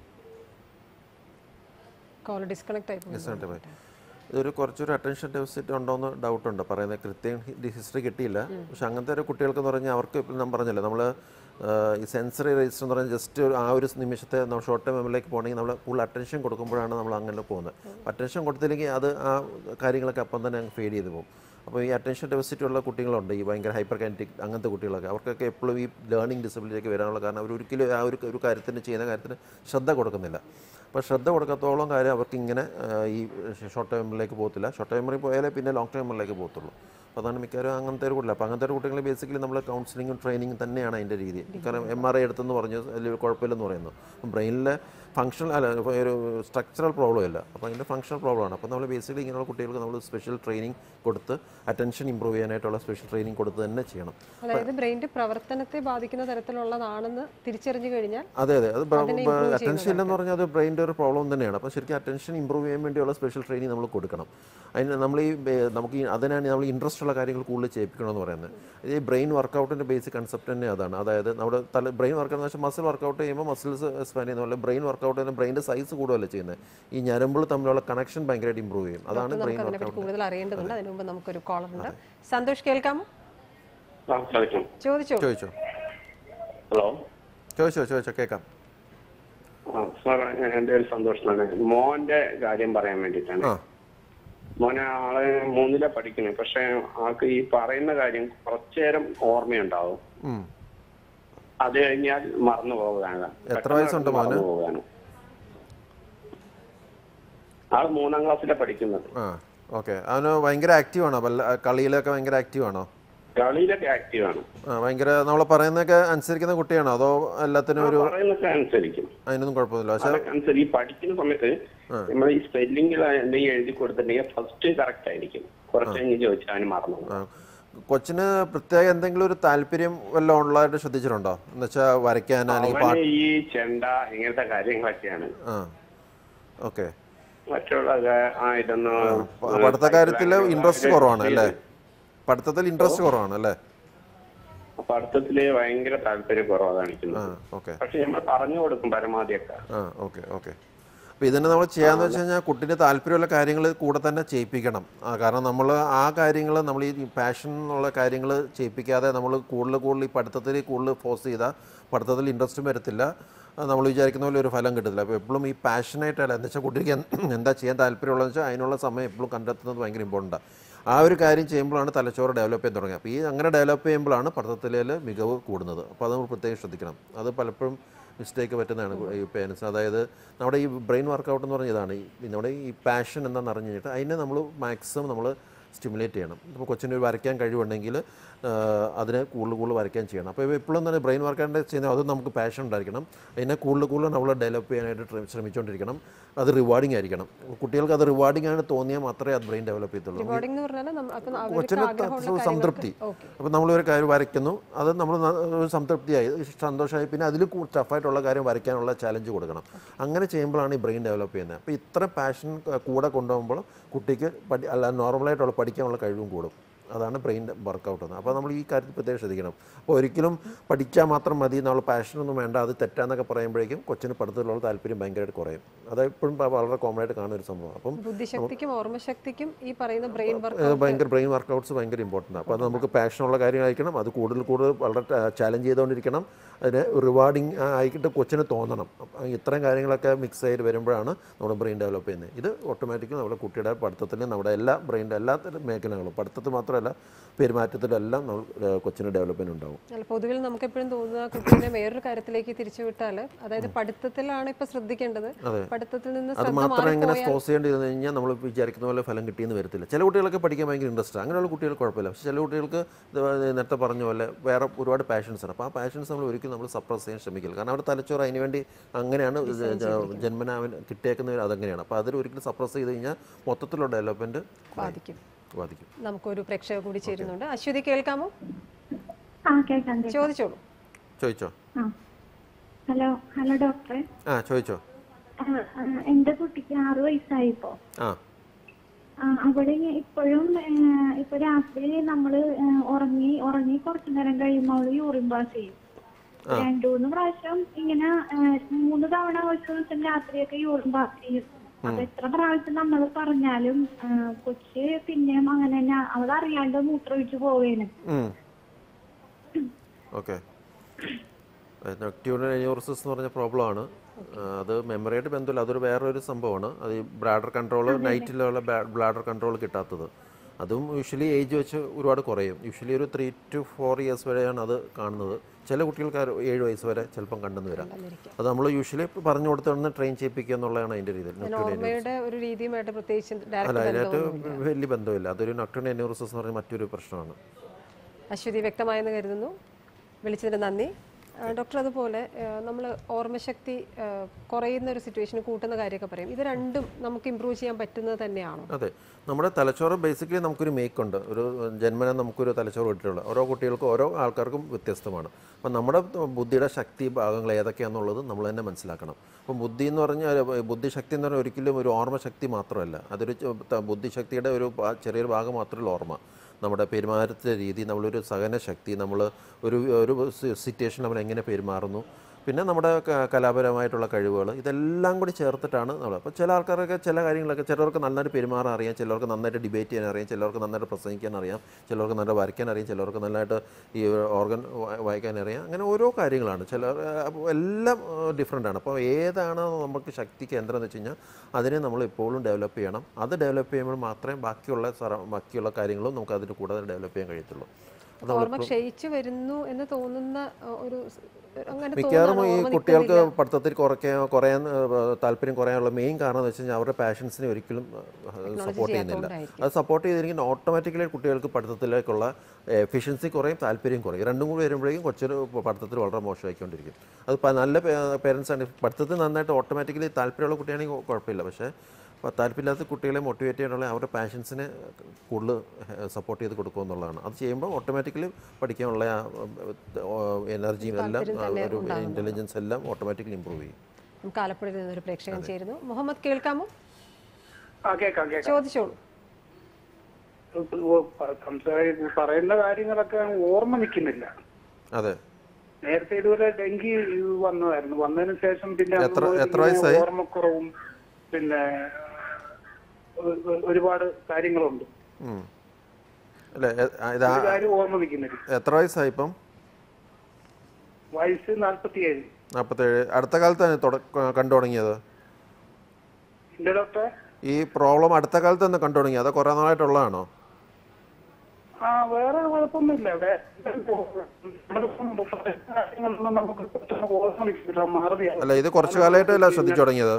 [SPEAKER 1] കോൾ ഡിസ്കണക്ട് ആയി പോയി
[SPEAKER 2] ഡിസ്റ്റൻറ്റ് പോയി ഇതൊരു കുറച്ചൊരു അറ്റൻഷൻ ഡെഫിസിറ്റ് ഉണ്ടോയെന്ന് ഡൗട്ടുണ്ട് പറയുന്നത് കൃത്യം ഹിസ്റ്ററി കിട്ടിയില്ല പക്ഷെ അങ്ങനത്തെ ഒരു കുട്ടികൾക്ക് എന്ന് പറഞ്ഞാൽ അവർക്ക് ഇപ്പം ഞാൻ പറഞ്ഞല്ലോ നമ്മൾ ഈ സെൻസറി രജിസ്റ്റർ എന്ന് പറഞ്ഞാൽ ജസ്റ്റ് ആ ഒരു നിമിഷത്തെ നമ്മൾ ഷോർട്ട് ടൈം മെമ്മറിലേക്ക് പോകണമെങ്കിൽ നമ്മൾ ഫുൾ അറ്റൻഷൻ കൊടുക്കുമ്പോഴാണ് നമ്മൾ അങ്ങനെ പോകുന്നത് അറ്റൻഷൻ കൊടുത്തില്ലെങ്കിൽ അത് ആ കാര്യങ്ങളൊക്കെ അപ്പം തന്നെ അങ്ങ് ഫെയ്ഡ് ചെയ്ത് പോകും അപ്പോൾ ഈ അറ്റൻഷൻ ഡെഫിസിറ്റ് ഉള്ള കുട്ടികളുണ്ട് ഈ ഭയങ്കര ഹൈപ്പർ കാനറ്റിക് അങ്ങനത്തെ കുട്ടികളൊക്കെ അവർക്കൊക്കെ എപ്പോഴും ഈ ലേണിംഗ് ഡിസബിലിറ്റിയൊക്കെ വരാനുള്ള കാരണം അവർ ഒരിക്കലും ആ ഒരു ഒരു കാര്യത്തിന് ചെയ്യുന്ന കാര്യത്തിന് ശ്രദ്ധ കൊടുക്കുന്നില്ല അപ്പോൾ ശ്രദ്ധ കൊടുക്കത്തോളം കാര്യം അവർക്ക് ഇങ്ങനെ ആ, ഈ ഷോർട്ട് ടൈം മെമ്മറിലേക്ക് പോകത്തില്ല ഷോർട്ട് ടൈം മെമ്മറി പോയാലേ പിന്നെ ലോങ് ടൈം മെമ്മറിലേക്ക് പോകത്തുള്ളൂ അപ്പോൾ അതാണ് മിക്കവാറും അങ്ങനത്തെ ഒരു കുട്ടികൾ അപ്പോൾ അങ്ങനത്തെ ഒരു കുട്ടികൾ ബേസിക്കലി നമ്മൾ കൗൺസിലിങ്ങും ട്രെയിനിങ്ങും തന്നെയാണ് അതിൻ്റെ രീതി കാരണം എം ആർ ഐ എടുത്തെന്ന് പറഞ്ഞു അതിൽ കുഴപ്പമില്ലെന്ന് പറയുന്നു ബ്രെയിനിലെ ഫങ്ഷണൽ അല്ല ഇപ്പോൾ ഒരു സ്ട്രക്ചറൽ പ്രോബ്ലം ഇല്ല അപ്പോൾ അതിൻ്റെ ഫങ്ഷണൽ പ്രോബ്ലമാണ് അപ്പോൾ നമ്മൾ ബേസിക്കലി ഇങ്ങനെയുള്ള കുട്ടികൾക്ക് നമ്മൾ സ്പെഷ്യൽ ട്രെയിനിങ് കൊടുത്ത് അറ്റൻഷൻ ഇമ്പ്രൂവ് ചെയ്യാനായിട്ടുള്ള സ്പെഷ്യൽ ട്രെയിനിങ് കൊടുത്ത് തന്നെ ചെയ്യണം
[SPEAKER 1] അതായത് ബ്രെയിൻ്റെ പ്രവർത്തനത്തെ ബാധിക്കുന്ന തരത്തിലുള്ളതാണെന്ന് തിരിച്ചറിഞ്ഞു കഴിഞ്ഞാൽ
[SPEAKER 2] അതെ അതെ അത്
[SPEAKER 1] അതിനെ improve
[SPEAKER 2] അറ്റൻഷൻ ഇല്ലെന്ന് പറഞ്ഞാൽ അത് ബ്രെയിൻ്റെ ഒരു പ്രോബ്ലം തന്നെയാണ് അപ്പോൾ ശരിക്കും അറ്റൻഷൻ ഇമ്പ്രൂവ് ചെയ്യാൻ വേണ്ടിയുള്ള സ്പെഷ്യൽ ട്രെയിനിങ് നമ്മൾ കൊടുക്കണം അതിന് നമ്മൾ ഈ ബേ- നമുക്ക് ഈ അതിനാണ് നമ്മൾ ഇൻട്രസ്റ്റ് ഉള്ള കാര്യങ്ങൾ കൂടുതൽ ചെയ്യിപ്പിക്കണമെന്ന് പറയുന്നത് ഈ ബ്രെയിൻ വർക്കൗട്ടിൻ്റെ ബേസിക് കൺസെപ്റ്റ് തന്നെ അതാണ് അതായത് നമ്മുടെ തല ബ്രെയിൻ വർക്കൗട്ട് എന്ന് വെച്ചാൽ മസിൽ വർക്കൗട്ട് ചെയ്യുമ്പോൾ മസിൽസ് എക്സ്പാൻഡ് ചെയ്യുന്ന പോലെ ബ്രെയിൻ വർക്കൗട്ട് ചെയ്യുന്ന ബ്രെയിൻ്റെ സൈസ് കൂടുതലല്ല ചെയ്യുന്നത് ഈ ഞരമ്പുകൾ തമ്മിലുള്ള കണക്ഷൻ ഭയങ്കരമായിട്ട് ഇമ്പ്രൂവ് ചെയ്യും അതാണ് ബ്രെയിൻ
[SPEAKER 1] നമുക്ക് അതിനെപ്പറ്റി കൂടുതൽ അറിയേണ്ടതുണ്ട് അതിനു മുമ്പ് നമുക്കൊരു കോളർ ഉണ്ട് സന്തോഷ് കേൾക്കാമോ
[SPEAKER 4] അസ്സലാമലൈക്കും
[SPEAKER 1] ചോദിച്ചോ
[SPEAKER 2] ചോദിച്ചോ
[SPEAKER 4] ഹലോ
[SPEAKER 2] ചോദിച്ചോ ചോദിച്ചോ കേൾക്കാം
[SPEAKER 4] ആ സാർ എൻ്റെ ഒരു സന്തോഷമാണ് മോന്റെ കാര്യം പറയാൻ വേണ്ടിയിട്ടാണ്
[SPEAKER 2] ആ
[SPEAKER 4] മോനെ ആള് മൂന്നിലെ പഠിക്കുന്നത് പക്ഷെ ആൾക്ക് ഈ പറയുന്ന കാര്യം കുറച്ചു നേരം ഓർമ്മയുണ്ടാവും
[SPEAKER 2] ഉം.
[SPEAKER 4] അത് കഴിഞ്ഞാൽ മറന്നു പോവുകയാണ്
[SPEAKER 2] എത്ര
[SPEAKER 4] പെട്ടെന്ന്
[SPEAKER 2] വയസ്സുണ്ട് മോന്?
[SPEAKER 4] മറന്നു പോവുകയാണ് ആള് മൂന്നാം ക്ലാസ്സിലെ പഠിക്കുന്നത്
[SPEAKER 2] ആ ഓക്കെ അവന് ഭയങ്കര ആക്റ്റീവ് ആണോ വല്ല കളിയിലൊക്കെ ഭയങ്കര ആക്റ്റീവ് ആണോ
[SPEAKER 4] കളിയിലൊക്കെ ആക്റ്റീവ് ആണ്
[SPEAKER 2] ആ ഭയങ്കര നമ്മൾ പറയുന്നതൊക്കെ അനുസരിക്കുന്ന കുട്ടിയാണോ അതോ എല്ലാത്തിനും ഒരു
[SPEAKER 4] പറയുന്നൊക്കെ അനുസരിക്കും
[SPEAKER 2] അതിനൊന്നും കുഴപ്പമൊന്നുമില്ല പക്ഷെ
[SPEAKER 4] അതൊക്കെ അനുസരിച്ച് ഈ പഠിക്കുന്ന സമയത്ത് നമ്മൾ ഈ സ്പെല്ലിംഗിൽ എന്തെങ്കിലും എഴുതി കൊടുത്തിട്ടുണ്ടെങ്കിൽ ഫസ്റ്റ് കറക്റ്റ് ആയിരിക്കും കുറച്ച് കഴിഞ്ഞ് ചോദിച്ചാൽ അവന് മറന്നു പോകും.
[SPEAKER 2] ആ, കൊച്ചിന് പ്രത്യേക എന്തെങ്കിലും ഒരു താല്പര്യം വല്ലതും ഉള്ളതായിട്ട് ശ്രദ്ധിച്ചിട്ടുണ്ടോ എന്ന് വെച്ചാൽ വരയ്ക്കാൻ അല്ലെങ്കിൽ പാട്ട്
[SPEAKER 4] അവന് ഈ ചെണ്ട ഇങ്ങനത്തെ കാര്യങ്ങളൊക്കെയാണ്
[SPEAKER 2] ആ ഓക്കെ
[SPEAKER 4] മറ്റുള്ള ക- ആ ഇതൊന്നും
[SPEAKER 2] പഠിത്ത കാര്യത്തിൽ ഇൻട്രസ്റ്റ് കുറവാണ് അല്ലേ പഠിത്തത്തിൽ ഇൻട്രസ്റ്റ് കുറവാണ് അല്ലേ
[SPEAKER 4] പഠിത്തത്തില് ഭയങ്കര താല്പര്യക്കുറവാണ്
[SPEAKER 2] ആ
[SPEAKER 4] കാണിക്കുന്നത്
[SPEAKER 2] ഓക്കെ
[SPEAKER 4] പക്ഷെ നമ്മൾ പറഞ്ഞു കൊടുക്കും പരമാവധിയൊക്കെ
[SPEAKER 2] ആ ഓക്കെ ഓക്കെ അപ്പോൾ ഇതിനെ നമ്മൾ ചെയ്യാന്ന് വെച്ച് കഴിഞ്ഞാൽ കുട്ടീൻ്റെ താല്പര്യമുള്ള കാര്യങ്ങൾ കൂടെ തന്നെ ചെയ്യിപ്പിക്കണം ആ, കാരണം നമ്മൾ ആ കാര്യങ്ങൾ നമ്മൾ ഈ പാഷൻ എന്നുള്ള കാര്യങ്ങൾ ചെയ്യിപ്പിക്കാതെ നമ്മൾ കൂടുതൽ കൂടുതൽ ഈ പഠിത്തത്തിൽ കൂടുതൽ ഫോഴ്സ് ചെയ്താൽ പഠിത്തത്തിൽ ഇൻട്രസ്റ്റും വരത്തില്ല നമ്മൾ വിചാരിക്കുന്ന പോലെ ഒരു ഫലം കിട്ടത്തില്ല അപ്പോൾ എപ്പോഴും ഈ പാഷനായിട്ടല്ല എന്താ വെച്ചാൽ കുട്ടിക്ക് എന്ത് എന്താ ചെയ്യാൻ താല്പര്യമുള്ളതെന്ന് വെച്ചാൽ അതിനുള്ള സമയം എപ്പോഴും കണ്ടെത്തുന്നത് ഭയങ്കര ഇമ്പോർട്ടൻ്റാണ് ആ ഒരു കാര്യം ചെയ്യുമ്പോഴാണ് തലച്ചോറ് ഡെവലപ്പ് ചെയ്യാൻ തുടങ്ങുക അപ്പോൾ ഈ അങ്ങനെ ഡെവലപ്പ് ചെയ്യുമ്പോഴാണ് പഠിത്തത്തിലെ മികവ് കൂടുന്നത് അപ്പോൾ അത് നമ്മൾ പ്രത്യേകം ശ്രദ്ധിക്കണം അത് പലപ്പോഴും മിസ്റ്റേക്ക് പറ്റുന്നതാണ് ഈ പേരൻസ് അതായത് നമ്മുടെ ഈ ബ്രെയിൻ വർക്കൗട്ട് എന്ന് പറഞ്ഞ ഇതാണ് ഈ നമ്മുടെ ഈ പാഷൻ എന്താണെന്ന് അറിഞ്ഞു കഴിഞ്ഞിട്ട് അതിനെ നമ്മൾ മാക്സിമം നമ്മൾ സ്റ്റിമുലേറ്റ് ചെയ്യണം ഇപ്പോൾ കൊച്ചിന് ഒരു വരയ്ക്കാൻ കഴിവുണ്ടെങ്കിൽ അതിനെ കൂടുതൽ കൂടുതൽ വരയ്ക്കാൻ ചെയ്യണം അപ്പോൾ എപ്പോഴും തന്നെ ബ്രെയിൻ വർക്കൗട്ട് ചെയ്യുന്നത് അത് നമുക്ക് പാഷൻ ഉണ്ടായിരിക്കണം അതിനെ കൂടുതൽ കൂടുതൽ നമ്മൾ ഡെവലപ്പ് ചെയ്യാനായിട്ട് ട്ര- ശ്രമിച്ചുകൊണ്ടിരിക്കണം അത് റിവാർഡിംഗ് ആയിരിക്കണം കുട്ടികൾക്ക് അത് റിവാർഡിംഗ് ആണ് തോന്നിയാൽ മാത്രമേ അത് ബ്രെയിൻ ഡെവലപ്പ് ചെയ്യത്തുള്ളൂ
[SPEAKER 1] റിവാർഡിംഗ് എന്ന് പറഞ്ഞാൽ നമ്മ- അപ്പം അവർക്ക്
[SPEAKER 2] കൊച്ചിന്
[SPEAKER 1] ആഗ്രഹമുള്ള
[SPEAKER 2] ത- സംതൃപ്തി
[SPEAKER 1] ഓക്കെ
[SPEAKER 2] അപ്പോൾ നമ്മളൊരു കാര്യം വരയ്ക്കുന്നു അത് നമ്മൾ ന- ഒരു സംതൃപ്തിയായി സന്തോഷമായി പിന്നെ അതിൽ ടഫായിട്ടുള്ള കാര്യം വരയ്ക്കാനുള്ള ചാലഞ്ച് കൊടുക്കണം അങ്ങനെ ചെയ്യുമ്പോഴാണ് ഈ ബ്രെയിൻ ഡെവലപ്പ് ചെയ്യുന്നത് അപ്പോൾ ഇത്ര പാഷൻ കൂടെ കൊണ്ടുപോകുമ്പോൾ കുട്ടിക്ക് പഠി അല്ല നോർമലായിട്ടുള്ള പഠിക്കാനുള്ള കഴിവും കൂടും അതാണ് ബ്രെയിൻ വർക്കൗട്ട് എന്ന് അപ്പോൾ നമ്മൾ ഈ കാര്യത്തിൽ പ്രത്യേകം ശ്രദ്ധിക്കണം അപ്പോൾ ഒരിക്കലും പഠിച്ചാൽ മാത്രം മതി നമ്മൾ പാഷനൊന്നും വേണ്ട അത് തെറ്റാന്നൊക്കെ പറയുമ്പോഴേക്കും കൊച്ചിന് പഠിത്തത്തിലുള്ള താല്പര്യം ഭയങ്കരമായിട്ട് കുറയും അത് ഇപ്പോഴും വളരെ കോമൺ ആയിട്ട് കാണുന്ന ഒരു സംഭവം അപ്പം
[SPEAKER 1] ബുദ്ധിശക്തിക്കും ഓർമ്മശക്തിക്കും ഈ പറയുന്ന ബ്രെയിൻ വർക്ക്
[SPEAKER 2] ഏഹ് ഭയങ്കര ബ്രെയിൻ വർക്കൗട്ട്സ് ഭയങ്കര ഇമ്പോർട്ടൻ്റ് അപ്പോൾ അത് നമുക്ക് പാഷനുള്ള കാര്യമായിരിക്കണം അത് കൂടുതൽ കൂടുതൽ വളരെ ചാലഞ്ച് ചെയ്തുകൊണ്ടിരിക്കണം അതിന് റിവാർഡിങ് ആയിട്ട് കൊച്ചിന് തോന്നണം അപ്പം ഇത്രയും കാര്യങ്ങളൊക്കെ മിക്സ് ചെയ്ത് വരുമ്പോഴാണ് നമ്മുടെ ബ്രെയിൻ ഡെവലപ്പ് ചെയ്യുന്നത് ഇത് ഓട്ടോമാറ്റിക്കലി നമ്മുടെ കുട്ടിയുടെ പഠിത്തത്തിൽ നമ്മുടെ എല്ലാ ബ്രെയിൻ്റെ എല്ലാ തരം മേഖലകളും പഠിത്തത്തിൽ മാത്രമല്ല പെരുമാറ്റത്തിലെല്ലാം നമ്മൾ ഏഹ് കൊച്ചിന് ഡെവലപ്മെൻറ്റ് ഉണ്ടാവും
[SPEAKER 1] അല്ല പൊതുവിൽ നമുക്ക് എപ്പോഴും തോന്നുന്ന കുട്ടീനെ വേറൊരു കാര്യത്തിലേക്ക് തിരിച്ചു വിട്ടാൽ അതായത് പഠിത്തത്തിലാണ് ഇപ്പൊ ശ്രദ്ധിക്കേണ്ടത് പഠിത്തത്തിൽ നിന്ന്
[SPEAKER 2] അത്
[SPEAKER 1] ശ്രദ്ധ
[SPEAKER 2] മാത്രം എങ്ങനെ
[SPEAKER 1] മാറിപ്പോയാൽ
[SPEAKER 2] ഫോഴ്സ് ചെയ്യേണ്ടിരുന്നു കഴിഞ്ഞാൽ നമ്മൾ വിചാരിക്കുന്ന പോലെ ഫലം കിട്ടിയെന്ന് വരത്തില്ല ചില കുട്ടികളൊക്കെ പഠിക്കാൻ ഭയങ്കര ഇൻട്രസ്റ്റ് അങ്ങനെയുള്ള കുട്ടികൾ കുഴപ്പമില്ല പക്ഷേ ചില കുട്ടികൾക്ക് ഇത് നേരത്തെ പറഞ്ഞ പോലെ വേറെ ഒരുപാട് പാഷൻസ് ആണ് അപ്പോൾ ആ പാഷൻസ് നമ്മൾ ഒരിക്കലും നമ്മൾ സപ്രസ് ചെയ്യാൻ ശ്രമിക്കില്ല കാരണം അവരുടെ തലച്ചോറ് അതിന് വേണ്ടി അങ്ങനെയാണ് ജന്മനാവൻ കിട്ടിയേക്കുന്നവർ അതങ്ങനെയാണ് അപ്പോൾ അതിൽ ഒരിക്കലും സപ്രസ് ചെയ്ത് കഴിഞ്ഞാൽ മൊത്തത്തിലുള്ള ഡെവലപ്മെൻറ്റ്
[SPEAKER 1] ബാധിക്കും
[SPEAKER 2] ബാധിക്കും
[SPEAKER 1] നമുക്കൊരു പ്രേക്ഷക കൂടി ചേരുന്നുണ്ട് അശ്വതി കേൾക്കാമോ
[SPEAKER 3] ആ കേൾക്കാം കേൾക്കാം.
[SPEAKER 1] ചോദിച്ചോളൂ
[SPEAKER 2] ചോദിച്ചോ
[SPEAKER 3] ആ ഹലോ ഹലോ ഡോക്ടറെ
[SPEAKER 2] ആ ചോദിച്ചോ
[SPEAKER 3] ആ, ആ, എന്റെ കുട്ടിക്ക് ആറ് വയസ്സായിപ്പോ
[SPEAKER 2] ആ
[SPEAKER 3] ആ, അവിടെ ഇപ്പോഴും ഏഹ്, ഇപ്പൊ രാത്രി നമ്മള് ഏഹ്, ഉറങ്ങി ഉറങ്ങി കുറച്ചു നേരം കഴിയുമ്പോൾ അവള് യൂറിൻ പാസ് ചെയ്യും രണ്ടു മൂന്ന് പ്രാവശ്യം ഇങ്ങനെ ഏഹ്, മൂന്ന് തവണ ഒരു ദിവസം രാത്രിയൊക്കെ യൂറിൻ പാസ് ചെയ്യും അപ്പൊ എത്ര പ്രാവശ്യം നമ്മൾ പറഞ്ഞാലും ഏഹ്, കൊച്ച് പിന്നെയും അങ്ങനെ തന്നെ അവളറിയാണ്ട് മൂത്രമൊഴിച്ച് പോവേണ്
[SPEAKER 2] ഓക്കെ നൊക്ട്യൂണൽ എന്യൂറിസിസ് എന്ന് പറഞ്ഞ പ്രോബ്ലമാണ് അത് മെമ്മറിയായിട്ട് ബന്ധമില്ല അതൊരു വേറൊരു സംഭവമാണ് അത് ഈ ബ്ലാഡർ കൺട്രോൾ നൈറ്റിലുള്ള ബ്ലാഡർ കൺട്രോൾ കിട്ടാത്തത് അതും യൂഷ്വലി ഏജ് വെച്ച് ഒരുപാട് കുറയും യൂഷ്വലി ഒരു ത്രീ ടു ഫോർ ഇയേഴ്സ് വരെയാണ് അത് കാണുന്നത് ചില കുട്ടികൾക്ക് ആ ഒരു ഏഴ് വയസ്സ് വരെ ചിലപ്പം കണ്ടെന്ന് വരാം അത് നമ്മൾ യൂഷ്വലി പറഞ്ഞു കൊടുത്തൊന്ന് ട്രെയിൻ ചെയ്യിപ്പിക്കുക എന്നുള്ളതാണ് അതിൻ്റെ രീതി
[SPEAKER 1] ഞാൻ ഓർമ്മയുടെ ഒരു രീതിയുമായിട്ട് പ്രത്യേകിച്ച്
[SPEAKER 2] അല്ല
[SPEAKER 1] ഡയറക്റ്റ്
[SPEAKER 2] അതിനായിട്ട്
[SPEAKER 1] ബന്ധമൊന്നും
[SPEAKER 2] വലിയ ബന്ധമില്ല അതൊരു നൊക്ട്യൂണൽ എന്യൂറിസിസ് എന്ന് പറഞ്ഞ മറ്റൊരു പ്രശ്നമാണ്
[SPEAKER 1] അശ്വതി വ്യക്തമായെന്ന് കരുതുന്നു വിളിച്ചതിന് നന്ദി ആ, ഡോക്ടർ അതുപോലെ നമ്മൾ ഓർമ്മശക്തി ആ, കുറയുന്ന ഒരു സിറ്റുവേഷൻ കൂട്ടുന്ന കാര്യമൊക്കെ പറയും ഇത് രണ്ടും നമുക്ക് ഇമ്പ്രൂവ് ചെയ്യാൻ പറ്റുന്നത് തന്നെയാണോ
[SPEAKER 2] അതെ നമ്മുടെ തലച്ചോറ് ബേസിക്കലി നമുക്കൊരു മേക്ക് ഉണ്ട് ഒരു ജന്മനം നമുക്കൊരു തലച്ചോറ് കിട്ടിയിട്ടുള്ളത് ഓരോ കുട്ടികൾക്കും ഓരോ ആൾക്കാർക്കും വ്യത്യസ്തമാണ് അപ്പം നമ്മുടെ ബുദ്ധിയുടെ ശക്തി ഭാഗങ്ങൾ ഏതൊക്കെയാണെന്നുള്ളത് നമ്മൾ തന്നെ മനസ്സിലാക്കണം അപ്പം ബുദ്ധി എന്ന് പറഞ്ഞാൽ ബുദ്ധിശക്തി എന്ന് പറഞ്ഞാൽ ഒരിക്കലും ഒരു ഓർമ്മശക്തി മാത്രമല്ല അതൊരു ചെ- ത- ബുദ്ധിശക്തിയുടെ ഒരു ഭാ- ചെറിയൊരു ഭാഗം മാത്രമല്ല ഓർമ്മ നമ്മുടെ പെരുമാറ്റത്തിൻ്റെ രീതി നമ്മളൊരു സഹനശക്തി നമ്മൾ ഒരു ഒരു സിറ്റുവേഷൻ നമ്മൾ എങ്ങനെ പെരുമാറുന്നു പിന്നെ നമ്മുടെ ക- കലാപരമായിട്ടുള്ള കഴിവുകൾ ഇതെല്ലാം കൂടി ചേർത്തിട്ടാണ് നമ്മൾ അപ്പോൾ ചില ആൾക്കാരൊക്കെ ചില കാര്യങ്ങളൊക്കെ ചിലർക്ക് നന്നായിട്ട് പെരുമാറാൻ അറിയാം ചിലർക്ക് നന്നായിട്ട് ഡിബേറ്റ് ചെയ്യാൻ അറിയാം ചിലർക്ക് നന്നായിട്ട് പ്രസംഗിക്കാൻ അറിയാം ചിലർക്ക് നന്നായിട്ട് വരയ്ക്കാൻ അറിയാം ചിലർക്ക് നന്നായിട്ട് ഈ ഓർഗൻ വായിക്കാൻ അറിയാം അങ്ങനെ ഓരോ കാര്യങ്ങളാണ് ചിലർ അപ്പോൾ എല്ലാം ഡിഫറെൻ്റ് ആണ് അപ്പോൾ ഏതാണ് നമുക്ക് ശക്തി കേന്ദ്രം എന്ന് വെച്ച് കഴിഞ്ഞാൽ അതിനെ നമ്മൾ എപ്പോഴും ഡെവലപ്പ് ചെയ്യണം അത് ഡെവലപ്പ് ചെയ്യുമ്പോൾ മാത്രമേ ബാക്കിയുള്ള സറ- ബാക്കിയുള്ള കാര്യങ്ങളും നമുക്ക് അതിന് കൂടുതൽ ഡെവലപ്പ് ചെയ്യാൻ കഴിയത്തുള്ളൂ അത്
[SPEAKER 1] ഓർമ്മ ക്ഷയിച്ചു വരുന്നു എന്ന് തോന്നുന്ന ആ, ഒരു സ്- അങ്ങനെ
[SPEAKER 2] മിക്കവാറും
[SPEAKER 1] തോന്നുന്നതാണോ?
[SPEAKER 2] ഈ
[SPEAKER 1] ഓർമ്മ
[SPEAKER 2] കുട്ടികൾക്ക്
[SPEAKER 1] നിൽക്കുന്നില്ല.
[SPEAKER 2] പഠിത്തത്തിൽ കുറയ്ക്കാൻ കുറയാൻ ഏഹ്, താല്പര്യം കുറയാനുള്ള മെയിൻ കാരണം എന്ന് വെച്ച് കഴിഞ്ഞാൽ അവരുടെ പാഷൻസിനെ ഒരിക്കലും സപ്പോർട്ട് ചെയ്യുന്നില്ല
[SPEAKER 1] ചെയ്യാത്തതുകൊണ്ടായിരിക്കും.
[SPEAKER 2] അത് സപ്പോർട്ട് ചെയ്തിരിക്കുന്ന ഓട്ടോമാറ്റിക്കലി കുട്ടികൾക്ക് പഠിത്തത്തിലേക്കുള്ള എഫിഷ്യൻസി കുറയും താല്പര്യം കുറയും രണ്ടും കൂടി വരുമ്പോഴേക്കും കൊച്ചൊരു പഠിത്തത്തിൽ വളരെ മോശമായിക്കൊണ്ടിരിക്കും അത് പ- നല്ല പേരൻസ് ആണ് പഠിത്തത്തിൽ നന്നായിട്ട് ഓട്ടോമാറ്റിക്കലി താല്പര്യമുള്ള കുട്ടിയാണെങ്കിൽ കൊ- കുഴപ്പമില്ല പക്ഷേ പ- താല്പര്യമില്ലാത്ത കുട്ടികളെ മോട്ടിവേറ്റ് ചെയ്യാനുള്ള അവരുടെ പാഷൻസിനെ കൂടുതൽ സപ്പോർട്ട് ചെയ്ത് കൊടുക്കുക എന്നുള്ളതാണ് അത് ചെയ്യുമ്പോൾ ഓട്ടോമാറ്റിക്കലി പഠിക്കാനുള്ള എനർജിയും എല്ലാം ആ, ഒരു ഇൻ്റലിജൻസ് എല്ലാം ഓട്ടോമാറ്റിക്കലി ഇമ്പ്രൂവ് ചെയ്യും
[SPEAKER 1] നമുക്ക് ആലപ്പുഴയിൽ നിന്നൊരു പ്രേക്ഷകൻ ചേരുന്നു മുഹമ്മദ് കേൾക്കാമോ
[SPEAKER 5] ആ കേക്കാം കേക്കാം
[SPEAKER 1] ചോദിച്ചോളൂ
[SPEAKER 5] ഓ, പ- സംസാരി പറയുന്ന കാര്യങ്ങളൊക്കെ ഓർമ്മ നിൽക്കുന്നില്ല
[SPEAKER 2] അതെ
[SPEAKER 5] നേരത്തെ ഇതുപോലെ ഡെങ്കി വന്നതായിരുന്നു വന്നതിന് ശേഷം പിന്നെ
[SPEAKER 2] എത്ര-
[SPEAKER 5] അന്ന്
[SPEAKER 2] എത്ര
[SPEAKER 5] ഇങ്ങനെ
[SPEAKER 2] വയസ്സായി?
[SPEAKER 5] ഓർമ്മക്കുറവും പിന്നെ ഒ- ഒ- ഒരുപാട് കാര്യങ്ങളുണ്ട്
[SPEAKER 2] ഉം. അല്ലേ എ- ആ, ഇത് ആ-
[SPEAKER 5] ഒരു കാര്യം ഓർമ്മ നിൽക്കുന്നില്ല
[SPEAKER 2] എത്ര വയസ്സായി ഇപ്പം
[SPEAKER 5] വയസ്സ് നാല്പത്തിയേഴ്
[SPEAKER 2] നാൽപ്പത്തേഴ് അടുത്ത കാലത്താണ് തുട- കണ്ടു തുടങ്ങിയത്
[SPEAKER 5] എന്റെ ഡോക്ടർ
[SPEAKER 2] ഈ പ്രോബ്ലം അടുത്ത കാലത്ത് തന്നെ കണ്ടു തുടങ്ങി അത് കുറേ നാളായിട്ടുള്ളതാണോ
[SPEAKER 5] ആ വേറെ കുഴപ്പമൊന്നുമില്ല ഇവിടെ നമ്മളിപ്പം കാര്യങ്ങളൊന്നും നമുക്ക് പെട്ടെന്ന് ഓർമ്മ നിൽക്കില്ല മാറുകയാണ്
[SPEAKER 2] അല്ല ഇത് കുറച്ച് കാലമായിട്ടല്ല ശ്രദ്ധിച്ചു തുടങ്ങിയത്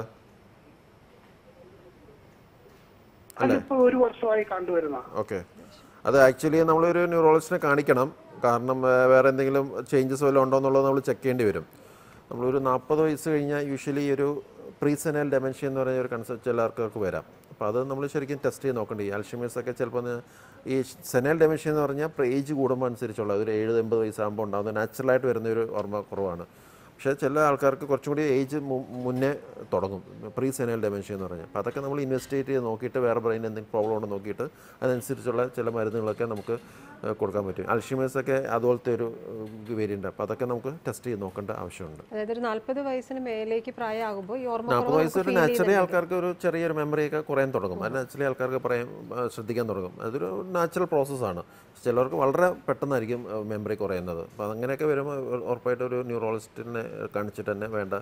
[SPEAKER 5] അതിപ്പോ ഒരു വർഷമായി കണ്ടുവരുന്ന
[SPEAKER 2] ഓക്കെ അത് ആക്ച്വലി നമ്മളൊരു ന്യൂറോളജിസ്റ്റിനെ കാണിക്കണം കാരണം ആ, വേറെ എന്തെങ്കിലും ചേഞ്ചസ് വല്ലതും ഉണ്ടോ എന്നുള്ളത് നമ്മൾ ചെക്ക് ചെയ്യേണ്ടി വരും നമ്മളൊരു നാൽപ്പത് വയസ്സ് കഴിഞ്ഞാൽ യൂഷ്വലി ഒരു പ്രീസെനൽ ഡെമൻഷ്യ എന്ന് പറയുന്ന ഒരു കൺസെപ്റ്റ് ചില ആൾക്കാർക്ക് വരാം അപ്പോൾ അത് നമ്മൾ ശരിക്കും ടെസ്റ്റ് ചെയ്ത് നോക്കേണ്ടി അൽഷിമേഴ്സ് ഒക്കെ ചിലപ്പോൾ ഒന്ന് ഈ സെനൽ ഡെമൻഷ്യ എന്ന് പറഞ്ഞാൽ ഏജ് കൂടുമ്പോൾ അനുസരിച്ചുള്ള ഒരു എഴുപത് എൺപത് വയസ്സാകുമ്പോൾ ഉണ്ടാകുന്ന നാച്ചുറലായിട്ട് വരുന്ന ഒരു ഓർമ്മ കുറവാണ് പക്ഷേ ചില ആൾക്കാർക്ക് കുറച്ചും കൂടി ഏജ് മുന്നേ തുടങ്ങും പ്രീ സെനൽ ഡെമൻഷ്യ എന്ന് പറഞ്ഞാൽ അപ്പോൾ അതൊക്കെ നമ്മൾ ഇൻവെസ്റ്റിഗേറ്റ് ചെയ്ത് നോക്കിയിട്ട് വേറെ ബ്രെയിൻ എന്തെങ്കിലും പ്രോബ്ലം ഉണ്ടോ നോക്കിയിട്ട് അതനുസരിച്ചുള്ള ചില മരുന്നുകളൊക്കെ നമുക്ക് ഏഹ്, കൊടുക്കാൻ പറ്റും അൽഷിമേഴ്സ് ഒക്കെ അതുപോലത്തെ ഒരു വേരിയൻ്റ് അപ്പോൾ അതൊക്കെ നമുക്ക് ടെസ്റ്റ് ചെയ്ത് നോക്കേണ്ട ആവശ്യമുണ്ട്
[SPEAKER 1] അതായത് ഒരു നാല്പത് വയസ്സിന് മേലേക്ക് പ്രായമാകുമ്പോൾ ഈ ഓർമ്മ
[SPEAKER 2] നാൽപ്പത് വയസ്സ് ഒരു നാച്ചുറലി ആൾക്കാർക്ക് ഒരു ചെറിയൊരു മെമ്മറിയൊക്കെ കുറയാൻ തുടങ്ങും അത് നാച്ചുറലി ആൾക്കാർക്ക് പറയാൻ ആ, ശ്രദ്ധിക്കാൻ തുടങ്ങും അതൊരു നാച്ചുറൽ പ്രോസസ്സാണ് ചിലർക്ക് വളരെ പെട്ടെന്നായിരിക്കും മെമ്മറി കുറയുന്നത് അപ്പോൾ അങ്ങനെയൊക്കെ വരുമ്പോൾ ഉറപ്പായിട്ട് ഒരു ന്യൂറോളജിസ്റ്റിനെ കാണിച്ചിട്ട് തന്നെ വേണ്ട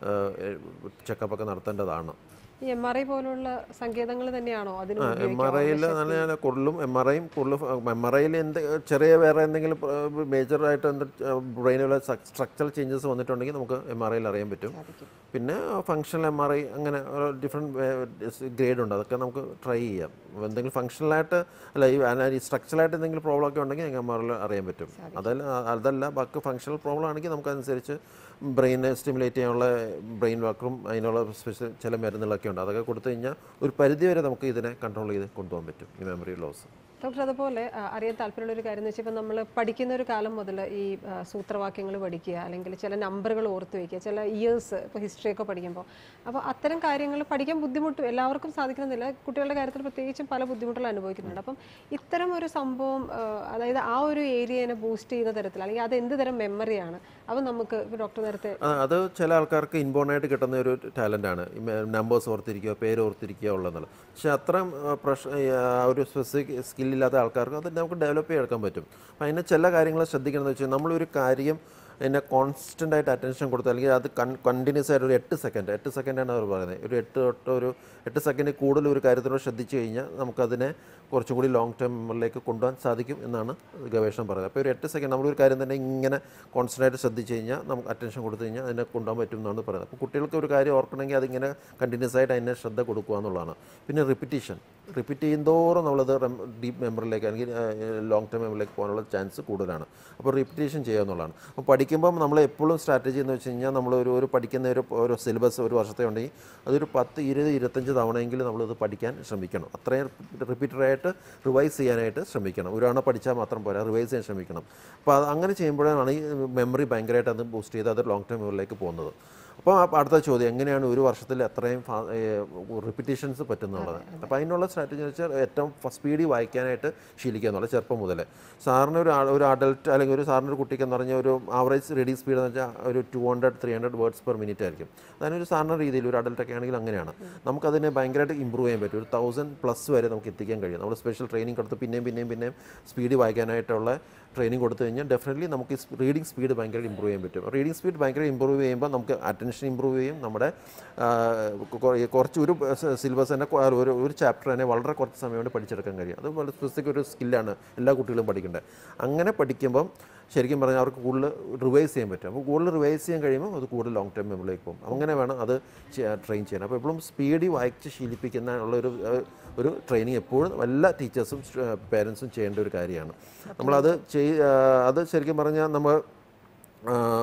[SPEAKER 2] ചെക്കപ്പ് ഒക്കെ നടത്തേണ്ടതാണ്
[SPEAKER 1] ഈ എം ആർ ഐ പോലുള്ള സങ്കേതങ്ങൾ തന്നെയാണോ അതിന്
[SPEAKER 2] എം ആർ ഐയിൽ നല്ല കൂടുതലും എം ആർ ഐയും കൂടുതലും എം ആർ ഐയിൽ എന്ത് ചെറിയ വേറെ എന്തെങ്കിലും മേജറായിട്ട് എന്ത് ബ്രെയിനിലുള്ള സ്ട്രക്ചറൽ ചേഞ്ചസ് വന്നിട്ടുണ്ടെങ്കിൽ നമുക്ക് എം ആർ ഐയിൽ അറിയാൻ പറ്റും പിന്നെ ഫങ്ഷണൽ എം ആർ ഐ അങ്ങനെ ഡിഫറെൻറ്റ് ഗ്രേഡ് ഉണ്ട് അതൊക്കെ നമുക്ക് ട്രൈ ചെയ്യാം എന്തെങ്കിലും ഫങ്ഷണലായിട്ട് അല്ല ഈ സ്ട്രക്ചറലായിട്ട് എന്തെങ്കിലും പ്രോബ്ലം ഒക്കെ ഉണ്ടെങ്കിൽ എം ആർ ഐയിൽ അറിയാൻ പറ്റും അതല്ല അതല്ല ബാക്കി ഫങ്ഷണൽ പ്രോബ്ലം ആണെങ്കിൽ നമുക്ക് അനുസരിച്ച് ബ്രെയിനെ സ്റ്റിമുലേറ്റ് ചെയ്യാനുള്ള ബ്രെയിൻ വാക്കറും അതിനുള്ള സ്പെഷ്യൽ ചില മരുന്നുകളൊക്കെ ഉണ്ട് അതൊക്കെ കൊടുത്തു കഴിഞ്ഞാൽ ഒരു പരിധി വരെ നമുക്ക് ഇതിനെ കൺട്രോൾ ചെയ്ത് കൊണ്ടുപോകാൻ പറ്റും ഈ മെമ്മറി ലോസ്
[SPEAKER 1] ഡോക്ടർ അതുപോലെ ആ, അറിയാൻ താല്പര്യമുള്ള ഒരു കാര്യം എന്ന് വെച്ചാൽ ഇപ്പം നമ്മൾ പഠിക്കുന്ന ഒരു കാലം മുതൽ ഈ ആ, സൂത്രവാക്യങ്ങൾ പഠിക്കുക അല്ലെങ്കിൽ ചില നമ്പറുകൾ ഓർത്ത് വയ്ക്കുക ചില ഇയേഴ്സ് ഇപ്പോൾ ഹിസ്റ്ററി ഒക്കെ പഠിക്കുമ്പോൾ അപ്പോൾ അത്തരം കാര്യങ്ങൾ പഠിക്കാൻ ബുദ്ധിമുട്ടും എല്ലാവർക്കും സാധിക്കണമെന്നില്ല കുട്ടികളുടെ കാര്യത്തിൽ പ്രത്യേകിച്ചും പല ബുദ്ധിമുട്ടുകൾ അനുഭവിക്കുന്നുണ്ട് അപ്പം ഇത്തരം ഒരു സംഭവം ആ, അതായത് ആ ഒരു ഏരിയനെ ബൂസ്റ്റ് ചെയ്യുന്ന തരത്തിൽ അല്ലെങ്കിൽ അത് എന്ത് തരം മെമ്മറിയാണ് അവ നമുക്ക് ഇപ്പോൾ ഡോക്ടർ നേരത്തെ
[SPEAKER 2] ആ, അത് ചില ആൾക്കാർക്ക് ഇൻബോണായിട്ട് കിട്ടുന്ന ഒരു ടാലൻ്റാണ് നമ്പേഴ്സ് ഓർത്തിരിക്കുക പേര് ഓർത്തിരിക്കുക ഉള്ളതെന്നുള്ളത് പക്ഷേ അത്രയും ആ, പ്രശ് ആ, ഒരു സ്പെസിഫിക് സ്കില്ലില്ലാത്ത ആൾക്കാർക്ക് അത് നമുക്ക് ഡെവലപ്പ് ചെയ്തെടുക്കാൻ പറ്റും അപ്പം അതിന് ചില കാര്യങ്ങൾ ശ്രദ്ധിക്കണമെന്ന് വെച്ചാൽ നമ്മളൊരു കാര്യം അതിനെ കോൺസ്റ്റൻ്റ് ആയിട്ട് അറ്റൻഷൻ കൊടുത്ത് അല്ലെങ്കിൽ അത് കണ്ടിന്യൂസ് ആയിട്ട് ഒരു എട്ട് സെക്കൻഡ് എട്ട് സെക്കൻഡാണ് അവർ പറയുന്നത് ഒരു എട്ട് തൊട്ട് ഒരു എട്ട് സെക്കൻഡ് കൂടുതൽ ഒരു കാര്യത്തിനോട് ശ്രദ്ധിച്ചു കഴിഞ്ഞാൽ നമുക്കതിനെ കുറച്ചും കൂടി ലോങ് ടേം മെമ്മറിലേക്ക് കൊണ്ടുപോകാൻ സാധിക്കും എന്നാണ് ഗവേഷണം പറയുന്നത് അപ്പോൾ ഒരു എട്ട് സെക്കൻഡ് നമ്മളൊരു കാര്യം തന്നെ ഇങ്ങനെ കോൺസ്റ്റൻ്റ് ആയിട്ട് ശ്രദ്ധിച്ചു കഴിഞ്ഞാൽ നമുക്ക് അറ്റൻഷൻ കൊടുത്തു കഴിഞ്ഞാൽ അതിനെ കൊണ്ടുപോകാൻ പറ്റും എന്നാണ് പറയുന്നത് അപ്പോൾ കുട്ടികൾക്ക് ഒരു കാര്യം ഓർക്കണമെങ്കിൽ അതിങ്ങനെ കണ്ടിന്യൂസ് ആയിട്ട് അതിനെ ശ്രദ്ധ കൊടുക്കുക എന്നുള്ളതാണ് പിന്നെ റിപ്പിറ്റീഷൻ റിപ്പീറ്റ് ചെയ്യുന്തോറും നമ്മളത് ഡീപ്പ് മെമ്മറിയിലേക്ക് അല്ലെങ്കിൽ ലോങ് ടേം മെമ്മറിയിലേക്ക് പോകാനുള്ള ചാൻസ് കൂടുതലാണ് അപ്പോൾ റിപ്പീറ്റേഷൻ ചെയ്യുക എന്നുള്ളതാണ് അപ്പോൾ പഠിക്കുമ്പം നമ്മൾ എപ്പോഴും സ്ട്രാറ്റജി എന്ന് വെച്ച് കഴിഞ്ഞാൽ നമ്മൾ ഒരു ഒരു പഠിക്കുന്ന ഒരു ഒരു സിലബസ് ഒരു വർഷത്തെ ഉണ്ടെങ്കിൽ അതൊരു പത്ത് ഇരുപത് ഇരുപത്തഞ്ച് തവണയെങ്കിലും നമ്മളിത് പഠിക്കാൻ ശ്രമിക്കണം അത്രയും റിപ്പീറ്റഡായിട്ട് റിവൈസ് ചെയ്യാനായിട്ട് ശ്രമിക്കണം ഒരു തവണ പഠിച്ചാൽ മാത്രം പോരാ റിവൈസ് ചെയ്യാൻ ശ്രമിക്കണം അപ്പോൾ അത് അങ്ങനെ ചെയ്യുമ്പോഴാണ് ഈ മെമ്മറി ഭയങ്കരമായിട്ട് അത് ബൂസ്റ്റ് ചെയ്ത് അത് ലോങ് ടേം മെമ്മറിയിലേക്ക് പോകുന്നത് അപ്പോൾ ആ അടുത്ത ചോദ്യം എങ്ങനെയാണ് ഒരു വർഷത്തിൽ അത്രയും റിപ്പീറ്റേഷൻസ് പറ്റുന്നുള്ളത് അപ്പോൾ അതിനുള്ള സ്ട്രാറ്റജി എന്ന് വെച്ചാൽ ഏറ്റവും സ്പീഡിൽ വായിക്കാനായിട്ട് ശീലിക്കുക എന്നുള്ളത് ചെറുപ്പം മുതലേ സാറിന് ഒരു ആ- ഒരു അഡൽട്ട് അല്ലെങ്കിൽ ഒരു സാറിന് ഒരു കുട്ടിക്ക് എന്ന് പറഞ്ഞാൽ ഒരു ആവറേജ് റീഡിങ് സ്പീഡ് എന്ന് വെച്ചാൽ ഒരു two hundred three hundred words per minute ആയിരിക്കും അതിനൊരു സാറിന് രീതിയിൽ ഒരു അഡൽട്ടൊക്കെ ആണെങ്കിൽ അങ്ങനെയാണ് നമുക്കതിനെ ഭയങ്കരമായിട്ട് ഇമ്പ്രൂവ് ചെയ്യാൻ പറ്റും ഒരു തൗസൻഡ് പ്ലസ് വരെ നമുക്ക് എത്തിക്കാൻ കഴിയും നമ്മൾ സ്പെഷ്യൽ ട്രെയിനിങ് കൊടുത്ത് പിന്നെയും പിന്നെയും പിന്നെയും സ്പീഡ് വായിക്കാനായിട്ടുള്ള ട്രെയിനിങ് കൊടുത്തു കഴിഞ്ഞാൽ ഡെഫിനറ്റ്ലി നമുക്ക് റീഡിംഗ് സ്പീഡ് ഭയങ്കര ഇമ്പ്രൂവ് ചെയ്യാൻ പറ്റും റീഡിംഗ് സ്പീഡ് ഭയങ്കര ഇമ്പ്രൂവ് ചെയ്യുമ്പോൾ നമുക്ക് അറ്റൻഷൻ ഇമ്പ്രൂവ് ചെയ്യും നമ്മുടെ ആ, കൊ- കുറച്ച് ഒരു സിലബസ് തന്നെ കൊ- ഒരു ഒരു ചാപ്റ്റർ തന്നെ വളരെ കുറച്ച് സമയം കൊണ്ട് പഠിച്ചെടുക്കാൻ കഴിയും അത് വളരെ സ്പെസിഫിക് ഒരു സ്കില്ലാണ് എല്ലാ കുട്ടികളും പഠിക്കേണ്ടത് അങ്ങനെ പഠിക്കുമ്പം ശരിക്കും പറഞ്ഞാൽ അവർക്ക് കൂടുതൽ റിവൈസ് ചെയ്യാൻ പറ്റും അപ്പോൾ കൂടുതൽ റിവൈസ് ചെയ്യാൻ കഴിയുമ്പോൾ അത് കൂടുതൽ ലോങ് ടൈം മെമ്മറിലേക്ക് പോകും അങ്ങനെ വേണം അത് ട്രെയിൻ ചെയ്യാൻ അപ്പോൾ എപ്പോഴും സ്പീഡിൽ വായിച്ച് ശീലിപ്പിക്കുന്ന ഉള്ളൊരു ഏഹ്, ഒരു ട്രെയിനിങ് എപ്പോഴും എല്ലാ ടീച്ചേഴ്സും പേരൻസും ചെയ്യേണ്ട ഒരു കാര്യമാണ് നമ്മളത് ചെയ് ആ, അത് ശരിക്കും പറഞ്ഞാൽ നമ്മൾ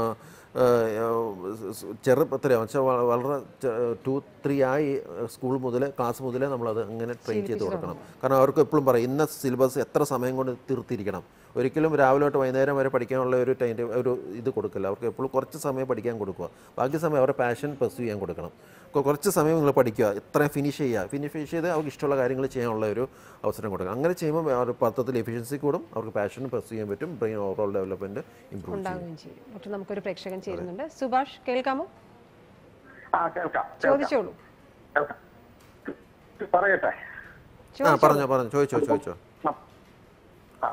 [SPEAKER 2] ചെറുപ്പത്തിലെ വെച്ചാൽ വളരെ ടു ത്രീ ആയി സ്കൂൾ മുതൽ ക്ലാസ് മുതലേ നമ്മളത് അങ്ങനെ ട്രെയിൻ ചെയ്ത് കൊടുക്കണം കാരണം അവർക്ക് എപ്പോഴും പറയും ഇന്ന സിലബസ് എത്ര സമയം കൊണ്ട് തീർത്തിരിക്കണം ഒരിക്കലും രാവിലെ തൊട്ട് വൈകുന്നേരം വരെ പഠിക്കാനുള്ള ഒരു ടൈം ഒരു ഇത് കൊടുക്കില്ല അവർക്ക് എപ്പോഴും കുറച്ച് സമയം പഠിക്കാൻ കൊടുക്കുക ബാക്കി സമയം അവരുടെ പാഷൻ പെർസ്യൂ ചെയ്യാൻ കൊടുക്കണം കൊ- കുറച്ച് സമയം നിങ്ങൾ പഠിക്കുക ഇത്രയും ഫിനിഷ് ചെയ്യുക ഫിനിഷ് ചെയ്ത് അവർക്ക് ഇഷ്ടമുള്ള കാര്യങ്ങൾ ചെയ്യാനുള്ള ഒരു അവസരം കൊടുക്കുക അങ്ങനെ ചെയ്യുമ്പോൾ അവർ പത്രത്തിൽ എഫിഷ്യൻസി കൂടും അവർക്ക് പാഷനും പെർസ്യൂ ചെയ്യാൻ പറ്റും ബ്രെയിൻ ഓവറോൾ ഡെവലപ്മെൻറ്റ് ഇമ്പ്രൂവ് ചെയ്യും
[SPEAKER 1] ഉണ്ടാവുകയും ചെയ്യും ഡോക്ടർ നമുക്കൊരു പ്രേക്ഷകൻ ചേരുന്നുണ്ട് സുഭാഷ് കേൾക്കാമോ
[SPEAKER 5] ആ കേൾക്കാം
[SPEAKER 1] ചോദിച്ചോളൂ
[SPEAKER 5] കേൾക്കാം പറയട്ടെ
[SPEAKER 2] ആ പറഞ്ഞോ പറഞ്ഞോ ചോദിച്ചോ ചോദിച്ചോ
[SPEAKER 5] ആ. ആ.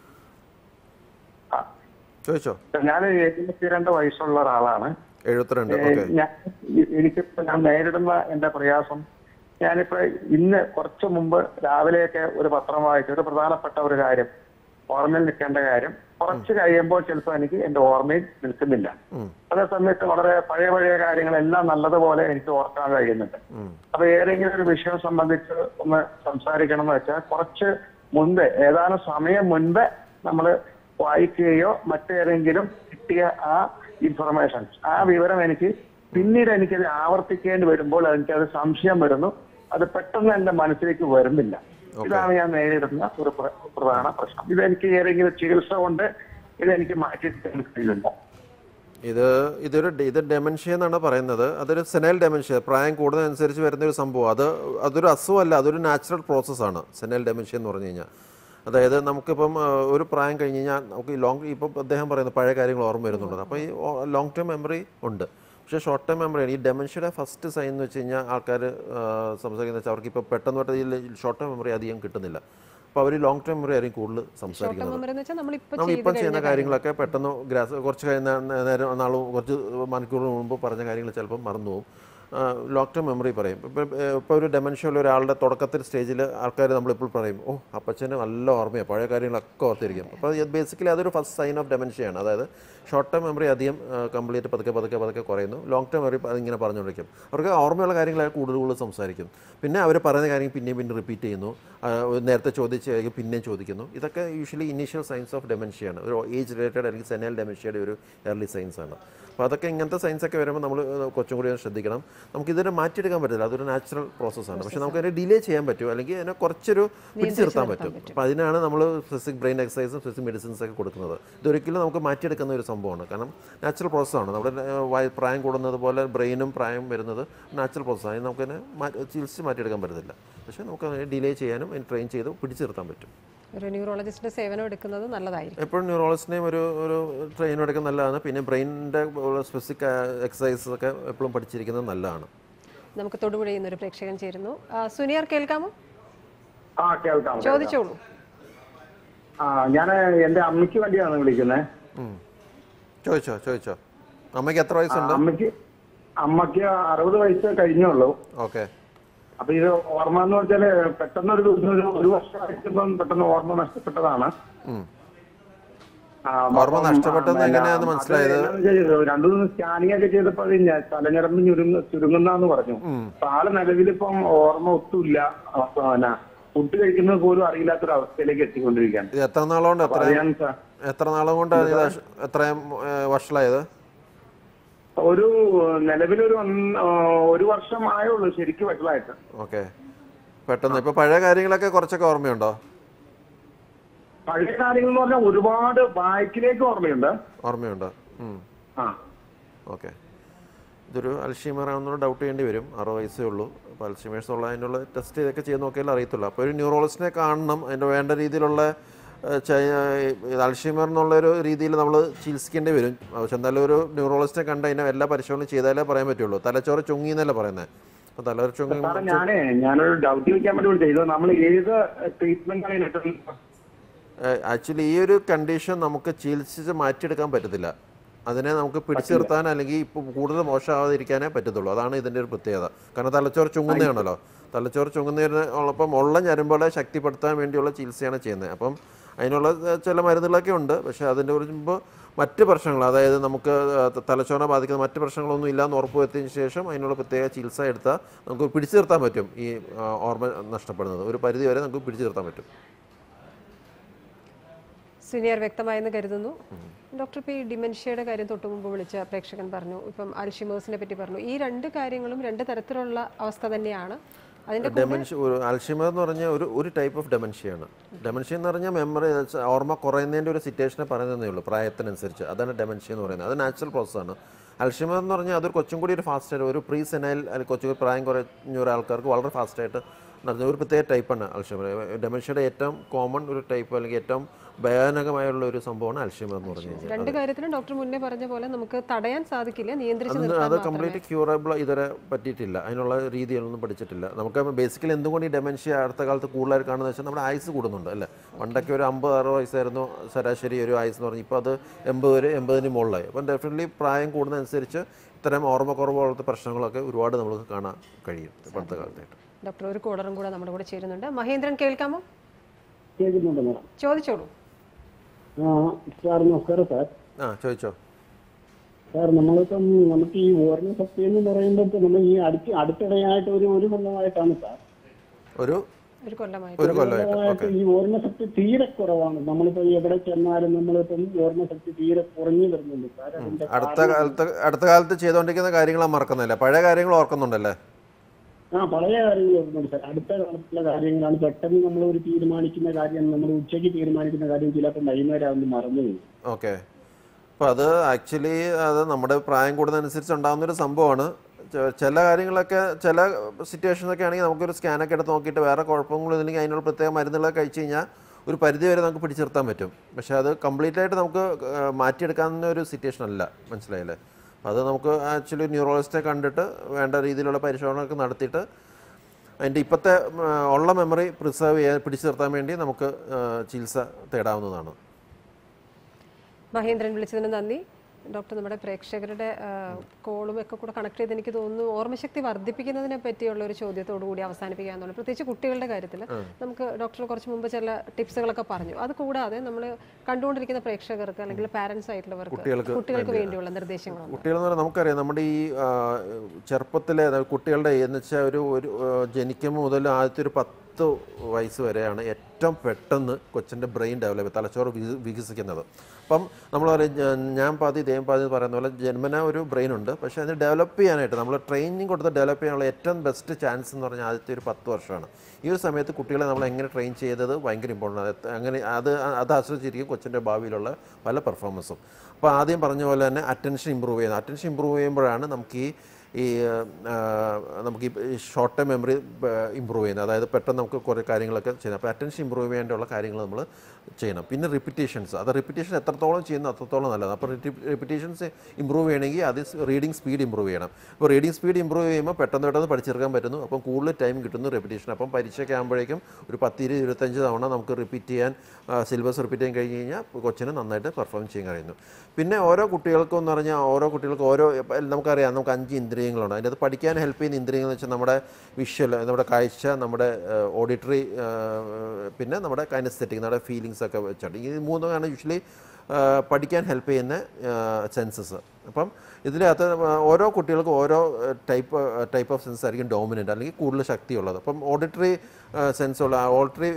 [SPEAKER 5] ആ.
[SPEAKER 2] ചോദിച്ചോ
[SPEAKER 5] ഞാൻ എഴുപത്തിരണ്ട് വയസ്സുള്ള ഒരാളാണ്
[SPEAKER 2] എഴുപത്തിരണ്ട്
[SPEAKER 5] ഏ,
[SPEAKER 2] ഓക്കെ
[SPEAKER 5] ഞാൻ എനിക്കിപ്പോ ഞാൻ നേരിടുന്ന എന്റെ പ്രയാസം ഞാനിപ്പോ ഇന്ന് കുറച്ചു മുമ്പ് രാവിലെയൊക്കെ ഒരു പത്രം വായിച്ച ഒരു പ്രധാനപ്പെട്ട ഒരു കാര്യം ഓർമ്മയിൽ നിൽക്കേണ്ട കാര്യം കുറച്ച് കഴിയുമ്പോൾ ചിലപ്പോൾ എനിക്ക് എന്റെ ഓർമ്മയിൽ നിൽക്കുന്നില്ല അതേ സമയത്ത് വളരെ പഴയ പഴയ കാര്യങ്ങളെല്ലാം നല്ലതുപോലെ എനിക്ക് ഓർക്കാൻ കഴിയുന്നുണ്ട് അപ്പൊ ഏതെങ്കിലും ഒരു വിഷയം സംബന്ധിച്ച് ഒന്ന് സംസാരിക്കണം എന്ന് വെച്ചാൽ കുറച്ച് മുൻപ് ഏതാനും സമയം മുൻപ് നമ്മൾ വായിക്കുകയോ മറ്റേതെങ്കിലും കിട്ടിയ ആ ഇൻഫർമേഷൻ ആ വിവരം എനിക്ക് പിന്നീട് എനിക്കത് ആവർത്തിക്കേണ്ടി വരുമ്പോൾ എനിക്കത് സംശയം വരുന്നു അത് പെട്ടെന്ന് എന്റെ മനസ്സിലേക്ക് വരുന്നില്ല ഇതാണ് ഞാൻ നേരിടുന്ന ഒരു പ്ര- പ്രധാന പ്രശ്നം ഇതെനിക്ക് ഏതെങ്കിലും ചികിത്സ കൊണ്ട് ഇതെനിക്ക് മാറ്റിയെടുക്കാൻ കഴിയുന്നുണ്ടോ
[SPEAKER 2] ഇത് ഇതൊരു ഡെ- ഇത് ഡെമൻഷ്യ എന്നാണ് പറയുന്നത് അതൊരു സെനൽ ഡെമൻഷ്യ പ്രായം കൂടുന്നതനുസരിച്ച് വരുന്ന ഒരു സംഭവം അത് അതൊരു അസുഖമല്ല അതൊരു നാച്ചുറൽ പ്രോസസ്സാണ് സെനൽ ഡെമൻഷ്യ എന്ന് പറഞ്ഞു കഴിഞ്ഞാൽ അതായത് നമുക്കിപ്പം ആ, ഒരു പ്രായം കഴിഞ്ഞ് കഴിഞ്ഞാൽ നമുക്ക് ഈ ലോങ് ഇപ്പം അദ്ദേഹം പറയുന്നത് പഴയ കാര്യങ്ങൾ ഓർമ്മ വരുന്നുണ്ട് അപ്പോൾ ഈ ലോങ് ടേം മെമ്മറി ഉണ്ട് പക്ഷേ ഷോർട്ട് ടേം മെമ്മറി ഈ ഡെമൻഷ്യയുടെ ഫസ്റ്റ് സൈൻ എന്ന് വെച്ച് കഴിഞ്ഞാൽ ആൾക്കാർ സംസാരിക്കുന്നത് വെച്ചാൽ അവർക്ക് ഇപ്പോൾ പെട്ടെന്ന് പെട്ടെന്ന് ഈ ഷോർട്ട് ടേം മെമ്മറി അധികം കിട്ടുന്നില്ല അപ്പോൾ അവർ ലോങ് ടേം മെമ്മറി ആയിരിക്കും കൂടുതൽ
[SPEAKER 1] ഷോർട്ട്
[SPEAKER 2] സംസാരിക്കുന്നത്
[SPEAKER 1] മെമ്മറി എന്ന് വെച്ചാൽ നമ്മളിപ്പോൾ
[SPEAKER 2] നമ്മൾ
[SPEAKER 1] ചെയ്ത്
[SPEAKER 2] ഇപ്പം ചെയ്യുന്ന
[SPEAKER 1] കഴിഞ്ഞ
[SPEAKER 2] കാര്യങ്ങളൊക്കെ പെട്ടെന്ന് ഗ്രാസ് കുറച്ച് കഴിയുന്ന നേ- നേരം നാളും കുറച്ച് മണിക്കൂർ മുമ്പ് പറഞ്ഞ കാര്യങ്ങൾ ചിലപ്പോൾ മറന്നു പോകും ലോങ് ടേം മെമ്മറി പറയും ഇപ്പം ഇപ്പോൾ ഒരു ഡെമൻഷ്യ ഉള്ള ഒരാളുടെ തുടക്കത്തിൽ സ്റ്റേജിൽ ആൾക്കാർ നമ്മളിപ്പോൾ പറയും ഓ അപ്പച്ചന് നല്ല ഓർമ്മയാണ് പഴയ കാര്യങ്ങളൊക്കെ ഓർത്തിരിക്കും അപ്പോൾ ബേസിക്കലി അതൊരു ഫസ്റ്റ് സൈൻ ഓഫ് ഡെമൻഷ്യയാണ് അതായത് ഷോർട്ട് ടേം മെമ്മറി അധികം കംപ്ലീറ്റ് പതുക്കെ പതുക്കെ പതുക്കെ കുറയുന്നു ലോങ് ടേം മെമ്മറി അതിങ്ങനെ പറഞ്ഞുകൊണ്ടിരിക്കും അവർക്ക് ഓർമ്മയുള്ള കാര്യങ്ങൾ കൂടുതൽ കൂടുതൽ സംസാരിക്കും പിന്നെ അവർ പറയുന്ന കാര്യം പിന്നെയും പിന്നെ റിപ്പീറ്റ് ചെയ്യുന്നു ആ, ഒരു നേരത്തെ ചോദിച്ച കാര്യം പിന്നെയും ചോദിക്കുന്നു ഇതൊക്കെ യൂഷ്വലി ഇനീഷ്യൽ സൈൻസ് ഓഫ് ഡെമൻഷ്യയാണ് ഒരു ഏജ് റിലേറ്റഡ് അല്ലെങ്കിൽ സെനൽ ഡെമൻഷ്യയുടെ ഒരു ഏർലി സൈൻസ് ആണ് അപ്പോൾ അതൊക്കെ ഇങ്ങനത്തെ സയൻസ് ഒക്കെ വരുമ്പോൾ നമ്മൾ കുറച്ചും കൂടി ഒന്ന് ശ്രദ്ധിക്കണം നമുക്ക് ഇതിനെ മാറ്റിയെടുക്കാൻ പറ്റില്ല അതൊരു നാച്ചുറൽ പ്രോസസ്സാണ് പക്ഷേ നമുക്ക് അതിനെ ഡിലേ ചെയ്യാൻ പറ്റും അല്ലെങ്കിൽ അതിനെ കുറച്ചൊരു പിടിച്ചു നിർത്താൻ പറ്റും അപ്പോൾ അതിനാണ് നമ്മൾ ഫിസിക് ബ്രെയിൻ എക്സസൈസും ഫിസിക് മെഡിസിൻസ് ഒക്കെ കൊടുക്കുന്നത് ഇതൊരിക്കലും നമുക്ക് മാറ്റിയെടുക്കുന്ന ഒരു സംഭവമാണ് കാരണം നാച്ചുറൽ പ്രോസസ്സാണ് നമ്മുടെ ഏഹ്, വയ- പ്രായം കൂടുന്നത് പോലെ ബ്രെയിനും പ്രായം വരുന്നത് നാച്ചുറൽ പ്രോസസ്സാണ് അതിന് നമുക്കതിനെ മാറ്റി ചികിത്സിച്ച് മാറ്റിയെടുക്കാൻ പറ്റത്തില്ല പക്ഷേ നമുക്ക് അതിനെ ഡിലേ ചെയ്യാനും അതിന് ട്രെയിൻ ചെയ്ത് പിടിച്ചു നിർത്താൻ പറ്റും
[SPEAKER 1] ഒരു ന്യൂറോളജിസ്റ്റിന്റെ സേവനം എടുക്കുന്നത് നല്ലതായിരിക്കും
[SPEAKER 2] എപ്പോഴും ന്യൂറോളജിനെയും ഒരു ഒരു ട്രെയിൻ എടുക്കാൻ നല്ലതാണ് പിന്നെ ബ്രെയിനിൻ്റെ സ്പെസിഫിക് എക്സസൈസസ് ഒക്കെ എപ്പോഴും പഠിച്ചിരിക്കുന്നത് നല്ലതാണ്
[SPEAKER 1] നമുക്ക് തൊടുപുഴയിൽ നിന്ന് ഒരു പ്രേക്ഷകൻ ചേരുന്നു ആ, സുനിയർ കേൾക്കാമോ
[SPEAKER 5] ആ കേൾക്കാം കേൾക്കാം.
[SPEAKER 1] ചോദിച്ചോളൂ
[SPEAKER 5] ആ ഞാൻ എന്റെ അമ്മയ്ക്ക് വേണ്ടിയാണ് വിളിക്കുന്നത്
[SPEAKER 2] ഉം. ചോദിച്ചോ ചോദിച്ചോ അമ്മയ്ക്ക് എത്ര വയസ്സുണ്ട്
[SPEAKER 5] അമ്മയ്ക്ക് അമ്മയ്ക്ക് അറുപത് വയസ്സ് കഴിഞ്ഞുള്ളൂ
[SPEAKER 2] ഓക്കെ
[SPEAKER 5] അപ്പൊ ഇത് ഓർമ്മ എന്ന് വെച്ചാല് പെട്ടെന്ന് ഒരു ദിവസം ഒരു ഒരു വർഷമായിരിക്കുമ്പം പെട്ടെന്ന് ഓർമ്മ നഷ്ടപ്പെട്ടതാണ് ആ,
[SPEAKER 2] ഓർമ്മ
[SPEAKER 5] അപ്പം,
[SPEAKER 2] നഷ്ടപ്പെട്ടെന്ന്
[SPEAKER 5] ആ,
[SPEAKER 2] എങ്ങനെയാന്ന്
[SPEAKER 5] അത്
[SPEAKER 2] മനസ്സിലായത്?
[SPEAKER 5] എന്നാന്ന് വെച്ചാല് രണ്ടു മൂന്ന് സ്കാനിങ് ഒക്കെ ചെയ്തപ്പോ അത് ഞ- തലഞ്ഞരമ്പ് ചുരുങ്ങ ചുരുങ്ങുന്നാന്ന് പറഞ്ഞു അപ്പൊ ആള് നിലവിലിപ്പം ഓർമ്മ ഒട്ടുമില്ല അപ്പൊ പിന്നെ ഫുഡ് കഴിക്കുന്നത് പോലും അറിയില്ലാത്തൊരു അവസ്ഥയിലേക്ക് എത്തിക്കൊണ്ടിരിക്കുകയാണ്
[SPEAKER 2] ഇത് എത്ര നാളുകൊണ്ട്
[SPEAKER 5] അപ്പൊ
[SPEAKER 2] എത്ര
[SPEAKER 5] അത് ഞാൻ സ-
[SPEAKER 2] എത്ര നാളും കൊണ്ടാണ് ഇത് അഷ്- എത്രയും ഏഹ്, വഷളായത്
[SPEAKER 5] ഒരു നിലവിലൊരു ഒന്ന്- ആ, ഒരു വർഷം ആയുള്ളൂ ശരിക്കും വഷളായിട്ട്
[SPEAKER 2] ഓക്കെ പെട്ടെന്ന് ഇപ്പോൾ പഴയ കാര്യങ്ങളൊക്കെ കുറച്ചൊക്കെ ഓർമ്മയുണ്ടോ
[SPEAKER 5] പഴയ കാര്യങ്ങൾ എന്ന് പറഞ്ഞാൽ ഒരുപാട് ബാക്കിലേക്ക് ഓർമ്മയുണ്ട്
[SPEAKER 2] ഓർമ്മയുണ്ടോ ഉം.
[SPEAKER 5] ആ
[SPEAKER 2] ഓക്കെ ഇതൊരു അൽഷീമർ ആണെന്നുള്ള ഡൗട്ട് ചെയ്യേണ്ടി വരും അറുപത് വയസ്സേ ഉള്ളൂ അപ്പോൾ അൽഷീമേഴ്സ് ഉള്ള അതിനുള്ള ടെസ്റ്റ് ഇതൊക്കെ ചെയ്ത് നോക്കിയാൽ അറിയത്തുള്ളൂ അപ്പോൾ ഒരു ന്യൂറോളജിസ്റ്റിനെ കാണണം അതിൻ്റെ വേണ്ട രീതിയിലുള്ള ഏഹ്, ചെ- ഏഹ്, അൽഷീമർ എന്നുള്ളൊരു രീതിയിൽ നമ്മൾ ചികിത്സിക്കേണ്ടി വരും പക്ഷെ എന്തായാലും ഒരു ന്യൂറോളജിസ്റ്റിനെ കണ്ട് അതിനെ എല്ലാ പരിശോധനയും ചെയ്താലേ പറയാൻ പറ്റുള്ളൂ തലച്ചോറ് ചുങ്ങി എന്നല്ല പറയുന്നത് അപ്പോൾ തലച്ചോറ് ചുങ്ങി
[SPEAKER 5] സാറേ ഞാനേ ഞാനൊരു ഡൗട്ട് ചോദിക്കാൻ വേണ്ടി വിളിച്ചത് ഇത് നമ്മൾ ഏത് ട്രീറ്റ്മെന്റ് ആണ് ഇതിനകത്ത്
[SPEAKER 2] ആക്ച്വലി ഈ ഒരു കണ്ടീഷൻ നമുക്ക് ചികിത്സിച്ച് മാറ്റിയെടുക്കാൻ പറ്റത്തില്ല അതിനെ നമുക്ക് പിടിച്ചു നിർത്താൻ അല്ലെങ്കിൽ ഇപ്പോൾ കൂടുതൽ മോശമാവാതിരിക്കാനേ പറ്റത്തുള്ളൂ അതാണ് ഇതിൻ്റെ ഒരു പ്രത്യേകത കാരണം തലച്ചോറ് ചുങ്ങുന്നതാണല്ലോ തലച്ചോറ് ചുങ്ങുന്നതിന് ഉള്ളപ്പം ഉള്ള ഞരമ്പുകളെ ശക്തിപ്പെടുത്താൻ വേണ്ടിയുള്ള ചികിത്സയാണ് ചെയ്യുന്നത് അപ്പം അതിനുള്ള ഏഹ്, ചില മരുന്നുകളൊക്കെ ഉണ്ട് പക്ഷേ അതിൻ്റെ കുറിച്ച് മറ്റ് പ്രശ്നങ്ങൾ അതായത് നമുക്ക് ഏഹ്, തലച്ചോറിനെ ബാധിക്കുന്ന മറ്റ് പ്രശ്നങ്ങളൊന്നും ഇല്ലാന്ന് ഉറപ്പുവരുത്തിയതിന് ശേഷം അതിനുള്ള പ്രത്യേക ചികിത്സ എടുത്താൽ നമുക്ക് പിടിച്ചു നിർത്താൻ പറ്റും ഈ ആ, ഓർമ്മ നഷ്ടപ്പെടുന്നത് ഒരു പരിധി വരെ നമുക്ക് പിടിച്ചു നിർത്താൻ പറ്റും
[SPEAKER 1] സിനിയർ വ്യക്തമായെന്ന് കരുതുന്നു ഡോക്ടർ പി ഡിമെൻഷ്യയുടെ കാര്യം തൊട്ടു മുമ്പ് വിളിച്ച പ്രേക്ഷകൻ പറഞ്ഞു ഇപ്പം അൽഷിമേഴ്സിനെ പറ്റി പറഞ്ഞു ഈ രണ്ട് കാര്യങ്ങളും രണ്ട് തരത്തിലുള്ള അവസ്ഥ തന്നെയാണ് അതിന്റെ
[SPEAKER 2] ഡെമൻഷ്യ ഒരു അൽഷിമർ എന്ന് പറഞ്ഞാൽ ഒരു ഒരു ടൈപ്പ് ഓഫ് ഡെമൻഷ്യയാണ് ഡെമൻഷ്യ എന്ന് പറഞ്ഞാൽ മെമ്മറി ഓർമ്മ കുറയുന്നതിൻ്റെ ഒരു സിറ്റുവേഷനെ പറയുന്നതേ ഉള്ളൂ പ്രായത്തിനനുസരിച്ച് അതാണ് ഡെമൻഷ്യ എന്ന് പറയുന്നത് അത് നാച്ചുറൽ പ്രോസസ്സാണ് അൽഷിമർ എന്ന് പറഞ്ഞാൽ അതൊരു കുറച്ചും കൂടി ഒരു ഫാസ്റ്റ് ഒരു പ്രീ സെനൈൽ അല്ലെങ്കിൽ കുറച്ചും കൂടി പ്രായം കുറഞ്ഞ ഒരാൾക്കാർക്ക് വളരെ ഫാസ്റ്റായിട്ട് നടന്ന ഒരു പ്രത്യേക ടൈപ്പാണ് അൽഷിമർ ഡെമൻഷ്യയുടെ ഏറ്റവും കോമൺ ഒരു ടൈപ്പ് അല്ലെങ്കിൽ ഏറ്റവും ഭയാനകമായുള്ള ഒരു സംഭവമാണ് അൽഷിമർ എന്ന് പറഞ്ഞു കഴിഞ്ഞാൽ
[SPEAKER 1] രണ്ട് കാര്യത്തിലും ഡോക്ടർ മുന്നേ പറഞ്ഞ പോലെ നമുക്ക് തടയാൻ സാധിക്കില്ല നിയന്ത്രിച്ച്
[SPEAKER 2] അത്
[SPEAKER 1] നിർത്താൻ
[SPEAKER 2] അത്
[SPEAKER 1] മാത്രമേ
[SPEAKER 2] കംപ്ലീറ്റ് ക്യൂറബിൾ ഇതുവരെ പറ്റിയിട്ടില്ല അതിനുള്ള രീതികളൊന്നും പഠിച്ചിട്ടില്ല നമുക്ക് ബേസിക്കലി എന്തുകൊണ്ട് ഈ ഡെമൻഷ്യ അടുത്ത കാലത്ത് കൂടുതലായിട്ട് കാണുന്നത് വെച്ചാൽ നമ്മുടെ ആയുസ് കൂടുന്നുണ്ട് അല്ലേ പണ്ടൊക്കെ ഒരു അമ്പത് അറുപത് വയസ്സായിരുന്നു ശരാശരി ഒരു ആയുസ് എന്ന് പറഞ്ഞാൽ ഇപ്പോൾ അത് എൺപത് വരെ എൺപതിന് മുകളിലായി അപ്പം ഡെഫിനറ്റ്ലി പ്രായം കൂടുന്നതനുസരിച്ച് ഇത്തരം ഓർമ്മക്കുറവ് പോലത്തെ പ്രശ്നങ്ങളൊക്കെ ഒരുപാട് നമുക്ക് കാണാൻ കഴിയും ഇപ്പോഴത്തെ കാലത്തായിട്ട്
[SPEAKER 1] ഡോക്ടർ ഒരു കോളറും കൂടെ നമ്മുടെ കൂടെ ചേരുന്നുണ്ട് മഹേന്ദ്രൻ കേൾക്കാമോ
[SPEAKER 6] കേൾക്കുന്നുണ്ട് മാഡം
[SPEAKER 1] ചോദിച്ചോളൂ
[SPEAKER 6] ആ സാർ നമസ്കാരം സാർ
[SPEAKER 2] ആ ചോദിച്ചോ
[SPEAKER 6] സാർ നമ്മളിപ്പം നമുക്ക് ഈ ഓർമ്മ ശക്തി എന്ന് പറയുമ്പോൾ ഇപ്പം നമ്മൾ ഈ അടുത്ത് അടുത്തിടെയായിട്ട് ഒരു ഒരു കൊല്ലമായിട്ടാണ് സാർ
[SPEAKER 2] ഒരു
[SPEAKER 1] ഒരു കൊല്ലമായി
[SPEAKER 2] ഒരു കൊല്ലമായിട്ട്
[SPEAKER 6] കൊല്ലമായിട്ട്
[SPEAKER 2] ഓക്കെ
[SPEAKER 6] ഈ ഓർമ്മ ശക്തി തീരെ കുറവാണ് നമ്മളിപ്പോ എവിടെ ചെന്നാലും നമ്മളിപ്പം ഈ ഓർമ്മ ശക്തി തീരെ കുറഞ്ഞു വരുന്നുണ്ട് സാർ അതിന്റെ
[SPEAKER 2] അടുത്ത കാലത്ത് അടുത്ത കാലത്ത് ചെയ്തുകൊണ്ടിരിക്കുന്ന കാര്യങ്ങളാണ് മറക്കുന്നില്ല പഴയ കാര്യങ്ങൾ ഓർക്കുന്നുണ്ടല്ലേ
[SPEAKER 6] ആ പഴയ കാര്യങ്ങൾ ഓർമ്മയുണ്ട് സാർ അടുത്ത കാലത്തുള്ള കാര്യങ്ങളാണ് പെട്ടെന്ന് നമ്മൾ ഒരു തീരുമാനിക്കുന്ന കാര്യം നമ്മൾ ഉച്ചയ്ക്ക് തീരുമാനിക്കുന്ന കാര്യം ചിലപ്പോൾ വൈകുന്നേരം ആവുമ്പോൾ മറന്നു പോകും
[SPEAKER 2] ഓക്കെ അപ്പോൾ അത് ആക്ച്വലി അത് നമ്മുടെ പ്രായം കൂടുന്നതനുസരിച്ച് ഉണ്ടാകുന്ന ഒരു സംഭവമാണ് ചെ- ചില കാര്യങ്ങളൊക്കെ ചില സിറ്റുവേഷൻസൊക്കെ ആണെങ്കിൽ നമുക്കൊരു സ്കാനൊക്കെ എടുത്ത് നോക്കിയിട്ട് വേറെ കുഴപ്പങ്ങളൊന്നുമില്ലെങ്കിൽ അതിനുള്ള പ്രത്യേക മരുന്നുകളൊക്കെ കഴിച്ച് കഴിഞ്ഞാൽ ഒരു പരിധി വരെ നമുക്ക് പിടിച്ചു നിർത്താൻ പറ്റും പക്ഷേ അത് കംപ്ലീറ്റ് ആയിട്ട് നമുക്ക് ആ, മാറ്റിയെടുക്കാവുന്ന ഒരു സിറ്റുവേഷൻ അല്ല മനസ്സിലായില്ലേ അത് നമുക്ക് ആക്ച്വലി ന്യൂറോളജിസ്റ്റിനെ കണ്ടിട്ട് വേണ്ട രീതിയിലുള്ള പരിശോധനകളൊക്കെ നടത്തിയിട്ട് അതിൻ്റെ ഇപ്പോഴത്തെ ഉള്ള മെമ്മറി പ്രിസർവ് ചെയ്യാൻ പിടിച്ചു നിർത്താൻ വേണ്ടി നമുക്ക് ആ, ചികിത്സ തേടാവുന്നതാണ്
[SPEAKER 1] മഹേന്ദ്രൻ വിളിച്ചതിന് നന്ദി ഡോക്ടർ നമ്മുടെ പ്രേക്ഷകരുടെ ആ, കോളും ഒക്കെ കൂടെ കണക്ട് ചെയ്ത് എനിക്ക് തോന്നുന്നു ഓർമ്മശക്തി വർദ്ധിപ്പിക്കുന്നതിനെ പറ്റിയുള്ള ഒരു ചോദ്യത്തോടു കൂടി അവസാനിപ്പിക്കാന്നുള്ളത് പ്രത്യേകിച്ച് കുട്ടികളുടെ കാര്യത്തിൽ നമുക്ക് ഡോക്ടർ കുറച്ച് മുമ്പ് ചില ടിപ്സുകളൊക്കെ പറഞ്ഞു അത് കൂടാതെ നമ്മൾ കണ്ടുകൊണ്ടിരിക്കുന്ന പ്രേക്ഷകർക്ക് അല്ലെങ്കിൽ പാരന്റ്സ് ആയിട്ടുള്ളവർക്ക്
[SPEAKER 2] കുട്ടികൾക്ക്
[SPEAKER 1] കുട്ടികൾക്ക് വേണ്ടിയുള്ള നിർദ്ദേശങ്ങളുണ്ട്
[SPEAKER 2] കുട്ടികൾ എന്ന് പറഞ്ഞാൽ നമുക്കറിയാം നമ്മുടെ ഈ ആ, ചെറുപ്പത്തിലെ അതായത് കുട്ടികളുടെ എന്ന് വെച്ചാൽ ഒരു ഒരു ആ, ജനിക്കുമ്പോൾ മുതൽ ആദ്യത്തെ ഒരു പത്ത് വയസ്സ് വരെയാണ് ഏറ്റവും പെട്ടെന്ന് കൊച്ചിൻ്റെ ബ്രെയിൻ ഡെവലപ്പ് തലച്ചോറ് വിക- വികസിക്കുന്നത് അപ്പം നമ്മൾ പറയും "ഞാ- ഞാൻ പാതി ദേയം പാതി എന്ന് പറയുന്ന പോലെ ജന്മന ഒരു ബ്രെയിൻ ഉണ്ട് പക്ഷേ അതിന് ഡെവലപ്പ് ചെയ്യാനായിട്ട് നമ്മൾ ട്രെയിനിങ് കൊടുത്ത് ഡെവലപ്പ് ചെയ്യാനുള്ള ഏറ്റവും ബെസ്റ്റ് ചാൻസ് എന്ന് പറഞ്ഞാൽ ആദ്യത്തെ ഒരു പത്ത് വർഷമാണ് ഈ ഒരു സമയത്ത് കുട്ടികളെ നമ്മൾ എങ്ങനെ ട്രെയിൻ ചെയ്തത് ഭയങ്കര ഇമ്പോർട്ടൻ്റ് ആണ് അങ്ങനെ അത് അത് ആശ്രയിച്ചിരിക്കും കൊച്ചിൻ്റെ ഭാവിയിലുള്ള പല പെർഫോമൻസും അപ്പോൾ ആദ്യം പറഞ്ഞ പോലെ തന്നെ അറ്റൻഷൻ ഇമ്പ്രൂവ് ചെയ്യുന്നത് അറ്റൻഷൻ ഇമ്പ്രൂവ് ചെയ്യുമ്പോഴാണ് നമുക്ക് ഈ ഈ ആ, നമുക്ക് ഈ ഷോർട്ട് ടൈം മെമ്മറി ഇമ്പ്രൂവ് ചെയ്യുന്നത് അതായത് പെട്ടെന്ന് നമുക്ക് കുറേ കാര്യങ്ങളൊക്കെ ചെയ്യണം അപ്പോൾ അറ്റൻഷൻ ഇമ്പ്രൂവ് ചെയ്യേണ്ടുള്ള കാര്യങ്ങൾ നമ്മൾ ചെയ്യണം പിന്നെ റിപ്പിറ്റേഷൻസ് അത് റിപ്പിറ്റേഷൻ എത്രത്തോളം ചെയ്യുന്നു അത്രത്തോളം നല്ലത് അപ്പോൾ റിപ്പിറ്റേഷൻസ് ഇമ്പ്രൂവ് ചെയ്യണമെങ്കിൽ അത് റീഡിങ് സ്പീഡ് ഇമ്പ്രൂവ് ചെയ്യണം അപ്പോൾ റീഡിങ് സ്പീഡ് ഇമ്പ്രൂവ് ചെയ്യുമ്പോൾ പെട്ടെന്ന് പെട്ടെന്ന് പഠിച്ചെടുക്കാൻ പറ്റുന്നു അപ്പം കൂടുതൽ ടൈം കിട്ടുന്നു റിപ്പിറ്റേഷൻ അപ്പം പരീക്ഷയ്ക്ക് ആകുമ്പോഴേക്കും ഒരു പത്ത് ഇരുപത് ഇരുപത്തഞ്ച് തവണ നമുക്ക് റിപ്പീറ്റ് ചെയ്യാൻ സിലബസ് റിപ്പീറ്റ് ചെയ്യാൻ കഴിഞ്ഞ് കഴിഞ്ഞാൽ കൊച്ചിന് നന്നായിട്ട് പെർഫോം ചെയ്യാൻ കഴിയുന്നു പിന്നെ ഓരോ കുട്ടികൾക്കും എന്ന് പറഞ്ഞാൽ ഓരോ കുട്ടികൾക്കും ഓരോ ഇപ്പം നമുക്കറിയാം നമുക്ക് അഞ്ച് ഇന്ദ്രിയങ്ങളുണ്ട് അതിൻ്റെ അത് പഠിക്കാൻ ഹെൽപ്പ് ചെയ്യുന്ന ഇന്ദ്രിയങ്ങൾ എന്ന് വെച്ചാൽ നമ്മുടെ വിഷ്വൽ നമ്മുടെ കാഴ്ച നമ്മുടെ ഓഡിറ്ററി പിന്നെ നമ്മുടെ കൈനസ്തെറ്റിക് നമ്മുടെ ഫീലിങ്സ് ഒക്കെ വെച്ചിട്ട് ഈ മൂന്നുമാണ് യൂഷ്വലി പഠിക്കാൻ ഹെൽപ്പ് ചെയ്യുന്ന സെൻസസ് അപ്പം ഇതിനകത്ത് ഓരോ കുട്ടികൾക്കും ഓരോ ടൈപ്പ് ടൈപ്പ് ഓഫ് സെൻസ് ആയിരിക്കും ഡോമിനൻ്റ് അല്ലെങ്കിൽ കൂടുതൽ ശക്തിയുള്ളത് അപ്പം ഓഡിറ്ററി സെൻസുള്ള ഓഡിറ്ററി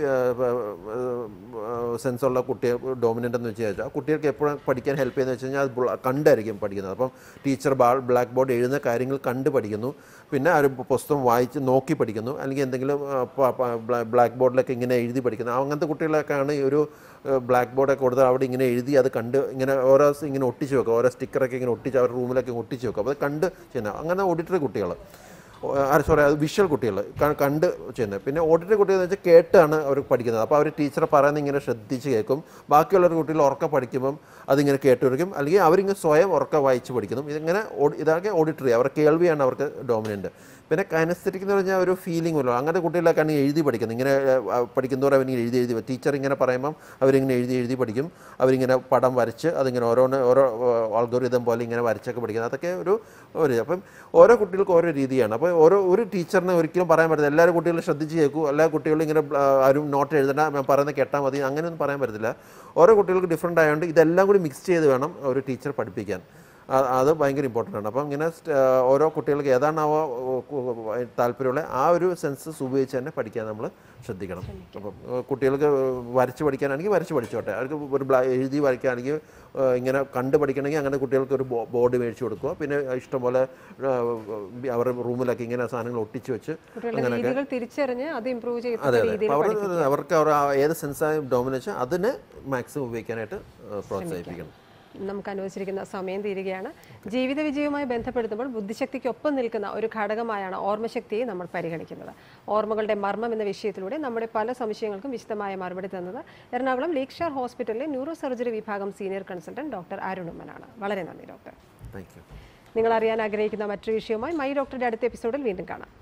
[SPEAKER 2] സെൻസുള്ള കുട്ടികൾ ഡോമിനൻ്റ് എന്ന് വെച്ച് കഴിഞ്ഞാൽ കുട്ടികൾക്ക് എപ്പോഴും പഠിക്കാൻ ഹെൽപ്പ് ചെയ്യുന്നത് വെച്ച് കഴിഞ്ഞാൽ അത് ബ്ല- കണ്ടായിരിക്കും പഠിക്കുന്നത് അപ്പം ടീച്ചർ ബാൾ ബ്ലാക്ക് ബോർഡ് എഴുതുന്ന കാര്യങ്ങൾ കണ്ട് പഠിക്കുന്നു പിന്നെ ആ ഒരു പുസ്തകം വായിച്ച് നോക്കി പഠിക്കുന്നു അല്ലെങ്കിൽ എന്തെങ്കിലും ബ്ലാക്ക് ബോർഡിലൊക്കെ ഇങ്ങനെ എഴുതി പഠിക്കുന്നു അങ്ങനത്തെ കുട്ടികളൊക്കെയാണ് ഈ ഒരു ബ്ലാക്ക് ബോർഡൊക്കെ കൊടുത്ത് അവിടെ ഇങ്ങനെ എഴുതി അത് കണ്ട് ഇങ്ങനെ ഓരോ സ് ഇങ്ങനെ ഒട്ടിച്ച് വെക്കുക ഓരോ സ്റ്റിക്കറൊക്കെ ഇങ്ങനെ ഒട്ടിച്ച് അവരുടെ റൂമിലൊക്കെ ഒട്ടിച്ച് വെക്കുക അപ്പോൾ അത് കണ്ട് ചെയ്യുന്ന അങ്ങനെ ഓഡിറ്ററി കുട്ടികൾ സോറി അത് വിഷ്വൽ കുട്ടികൾ കണ്ട് ചെയ്യുന്നത് പിന്നെ ഓഡിറ്ററി കുട്ടികൾ എന്ന് വെച്ചാൽ കേട്ടാണ് അവർ പഠിക്കുന്നത് അപ്പോൾ അവർ ടീച്ചറെ പറയുന്നത് ഇങ്ങനെ ശ്രദ്ധിച്ച് കേൾക്കും ബാക്കിയുള്ളൊരു കുട്ടികൾ ഉറക്ക പഠിക്കുമ്പം അതിങ്ങനെ കേട്ടുവരിക്കും അല്ലെങ്കിൽ അവരിങ്ങനെ സ്വയം ഉറക്ക വായിച്ച് പഠിക്കുന്നു ഇതിങ്ങനെ ഓടി- ഇതൊക്കെ ഓഡിറ്ററി അവരുടെ കേൾവിയാണ് അവർക്ക് ഡോമിനൻ്റ് പിന്നെ കൈനസ്തെറ്റിക് എന്ന് പറഞ്ഞാൽ ഒരു ഫീലിംഗ് ഉള്ളൂ അങ്ങനത്തെ കുട്ടികളൊക്കെയാണ് എഴുതി പഠിക്കുന്നത് ഇങ്ങനെ ആ, പഠിക്കുന്നവർ അവരിങ്ങനെ എഴുതി എഴുതി ടീച്ചർ ഇങ്ങനെ പറയുമ്പം അവരിങ്ങനെ എഴുതി എഴുതി പഠിക്കും അവരിങ്ങനെ പടം വരച്ച് അതിങ്ങനെ ഓരോന്ന് ഓരോ ആൽഗോരിതം പോലെ ഇങ്ങനെ വരച്ചൊക്കെ പഠിക്കുന്നത് അതൊക്കെ ഒരു ഒരു അപ്പം ഓരോ കുട്ടികൾക്ക് ഓരോ രീതിയാണ് അപ്പോൾ ഓരോ ഒരു ടീച്ചറിനെ ഒരിക്കലും പറയാൻ പറ്റില്ല എല്ലാവരും കുട്ടികളും ശ്രദ്ധിച്ച് കേൾക്കൂ എല്ലാ കുട്ടികളും ഇങ്ങനെ ആ, ആരും നോട്ട് എഴുതണ്ട ഞാൻ പറയുന്നത് കേട്ടാൽ മതി അങ്ങനെയൊന്നും പറയാൻ പറ്റത്തില്ല ഓരോ കുട്ടികൾക്ക് ഡിഫറെൻ്റ് ആയതുകൊണ്ട് ഇതെല്ലാം കൂടി മിക്സ് ചെയ്ത് വേണം ഒരു ടീച്ചർ പഠിപ്പിക്കാൻ ആ- അത് ഭയങ്കര ഇമ്പോർട്ടൻ്റ് ആണ് അപ്പം ഇങ്ങനെ സ്റ്റ്- ആ, ഓരോ കുട്ടികൾക്ക് ഏതാണാവോ താല്പര്യമുള്ള ആ ഒരു സെൻസസ് ഉപയോഗിച്ച് തന്നെ പഠിക്കാൻ നമ്മൾ ശ്രദ്ധിക്കണം അപ്പം ആ, കുട്ടികൾക്ക് വരച്ച് പഠിക്കാനാണെങ്കിൽ വരച്ച് പഠിച്ചോട്ടെ അവർക്ക് ഒരു ബ്ലാ എഴുതി വരയ്ക്കുകയാണെങ്കിൽ ആ, ഇങ്ങനെ കണ്ട് പഠിക്കണമെങ്കിൽ അങ്ങനെ കുട്ടികൾക്ക് ഒരു ബോ- ബോർഡ് മേടിച്ച് കൊടുക്കുക പിന്നെ ഇഷ്ടംപോലെ ആ, അവരുടെ റൂമിലൊക്കെ ഇങ്ങനെ സാധനങ്ങൾ ഒട്ടിച്ച് വെച്ച്
[SPEAKER 1] കുട്ടികളുടെ രീതികൾ തിരിച്ചറിഞ്ഞ് അത് ഇമ്പ്രൂവ്
[SPEAKER 2] അതെ
[SPEAKER 1] ചെയ്യുന്ന
[SPEAKER 2] അതെ
[SPEAKER 1] രീതിയിൽ
[SPEAKER 2] അപ്പോൾ അവർ അവർക്ക് അവർ ആ ഏത് സെൻസായി ഡോമിനേഷൻ അതിന് മാക്സിമം ഉപയോഗിക്കാനായിട്ട് ആ, പ്രോത്സാഹിപ്പിക്കണം
[SPEAKER 1] നമുക്ക് അനുവദിച്ചിരിക്കുന്ന സമയം തീരുകയാണ് ജീവിത വിജയവുമായി ബന്ധപ്പെടുത്തുമ്പോൾ ബുദ്ധിശക്തിക്കൊപ്പം നിൽക്കുന്ന ഒരു ഘടകമായാണ് ഓർമ്മശക്തിയെ നമ്മൾ പരിഗണിക്കുന്നത് ഓർമ്മകളുടെ മർമ്മം എന്ന വിഷയത്തിലൂടെ നമ്മുടെ പല സംശയങ്ങൾക്കും വിശദമായ മറുപടി തന്നത് എറണാകുളം ലേക്ഷാർ ഹോസ്പിറ്റലിലെ ന്യൂറോ സർജറി വിഭാഗം സീനിയർ കൺസൾട്ടന്റ് ഡോക്ടർ അരുണുമ്മനാണ് വളരെ നന്ദി ഡോക്ടർ
[SPEAKER 2] താങ്ക് യു
[SPEAKER 1] നിങ്ങൾ അറിയാൻ ആഗ്രഹിക്കുന്ന മറ്റൊരു വിഷയവുമായി മൈ ഡോക്ടറുടെ അടുത്ത എപ്പിസോഡിൽ വീണ്ടും കാണാം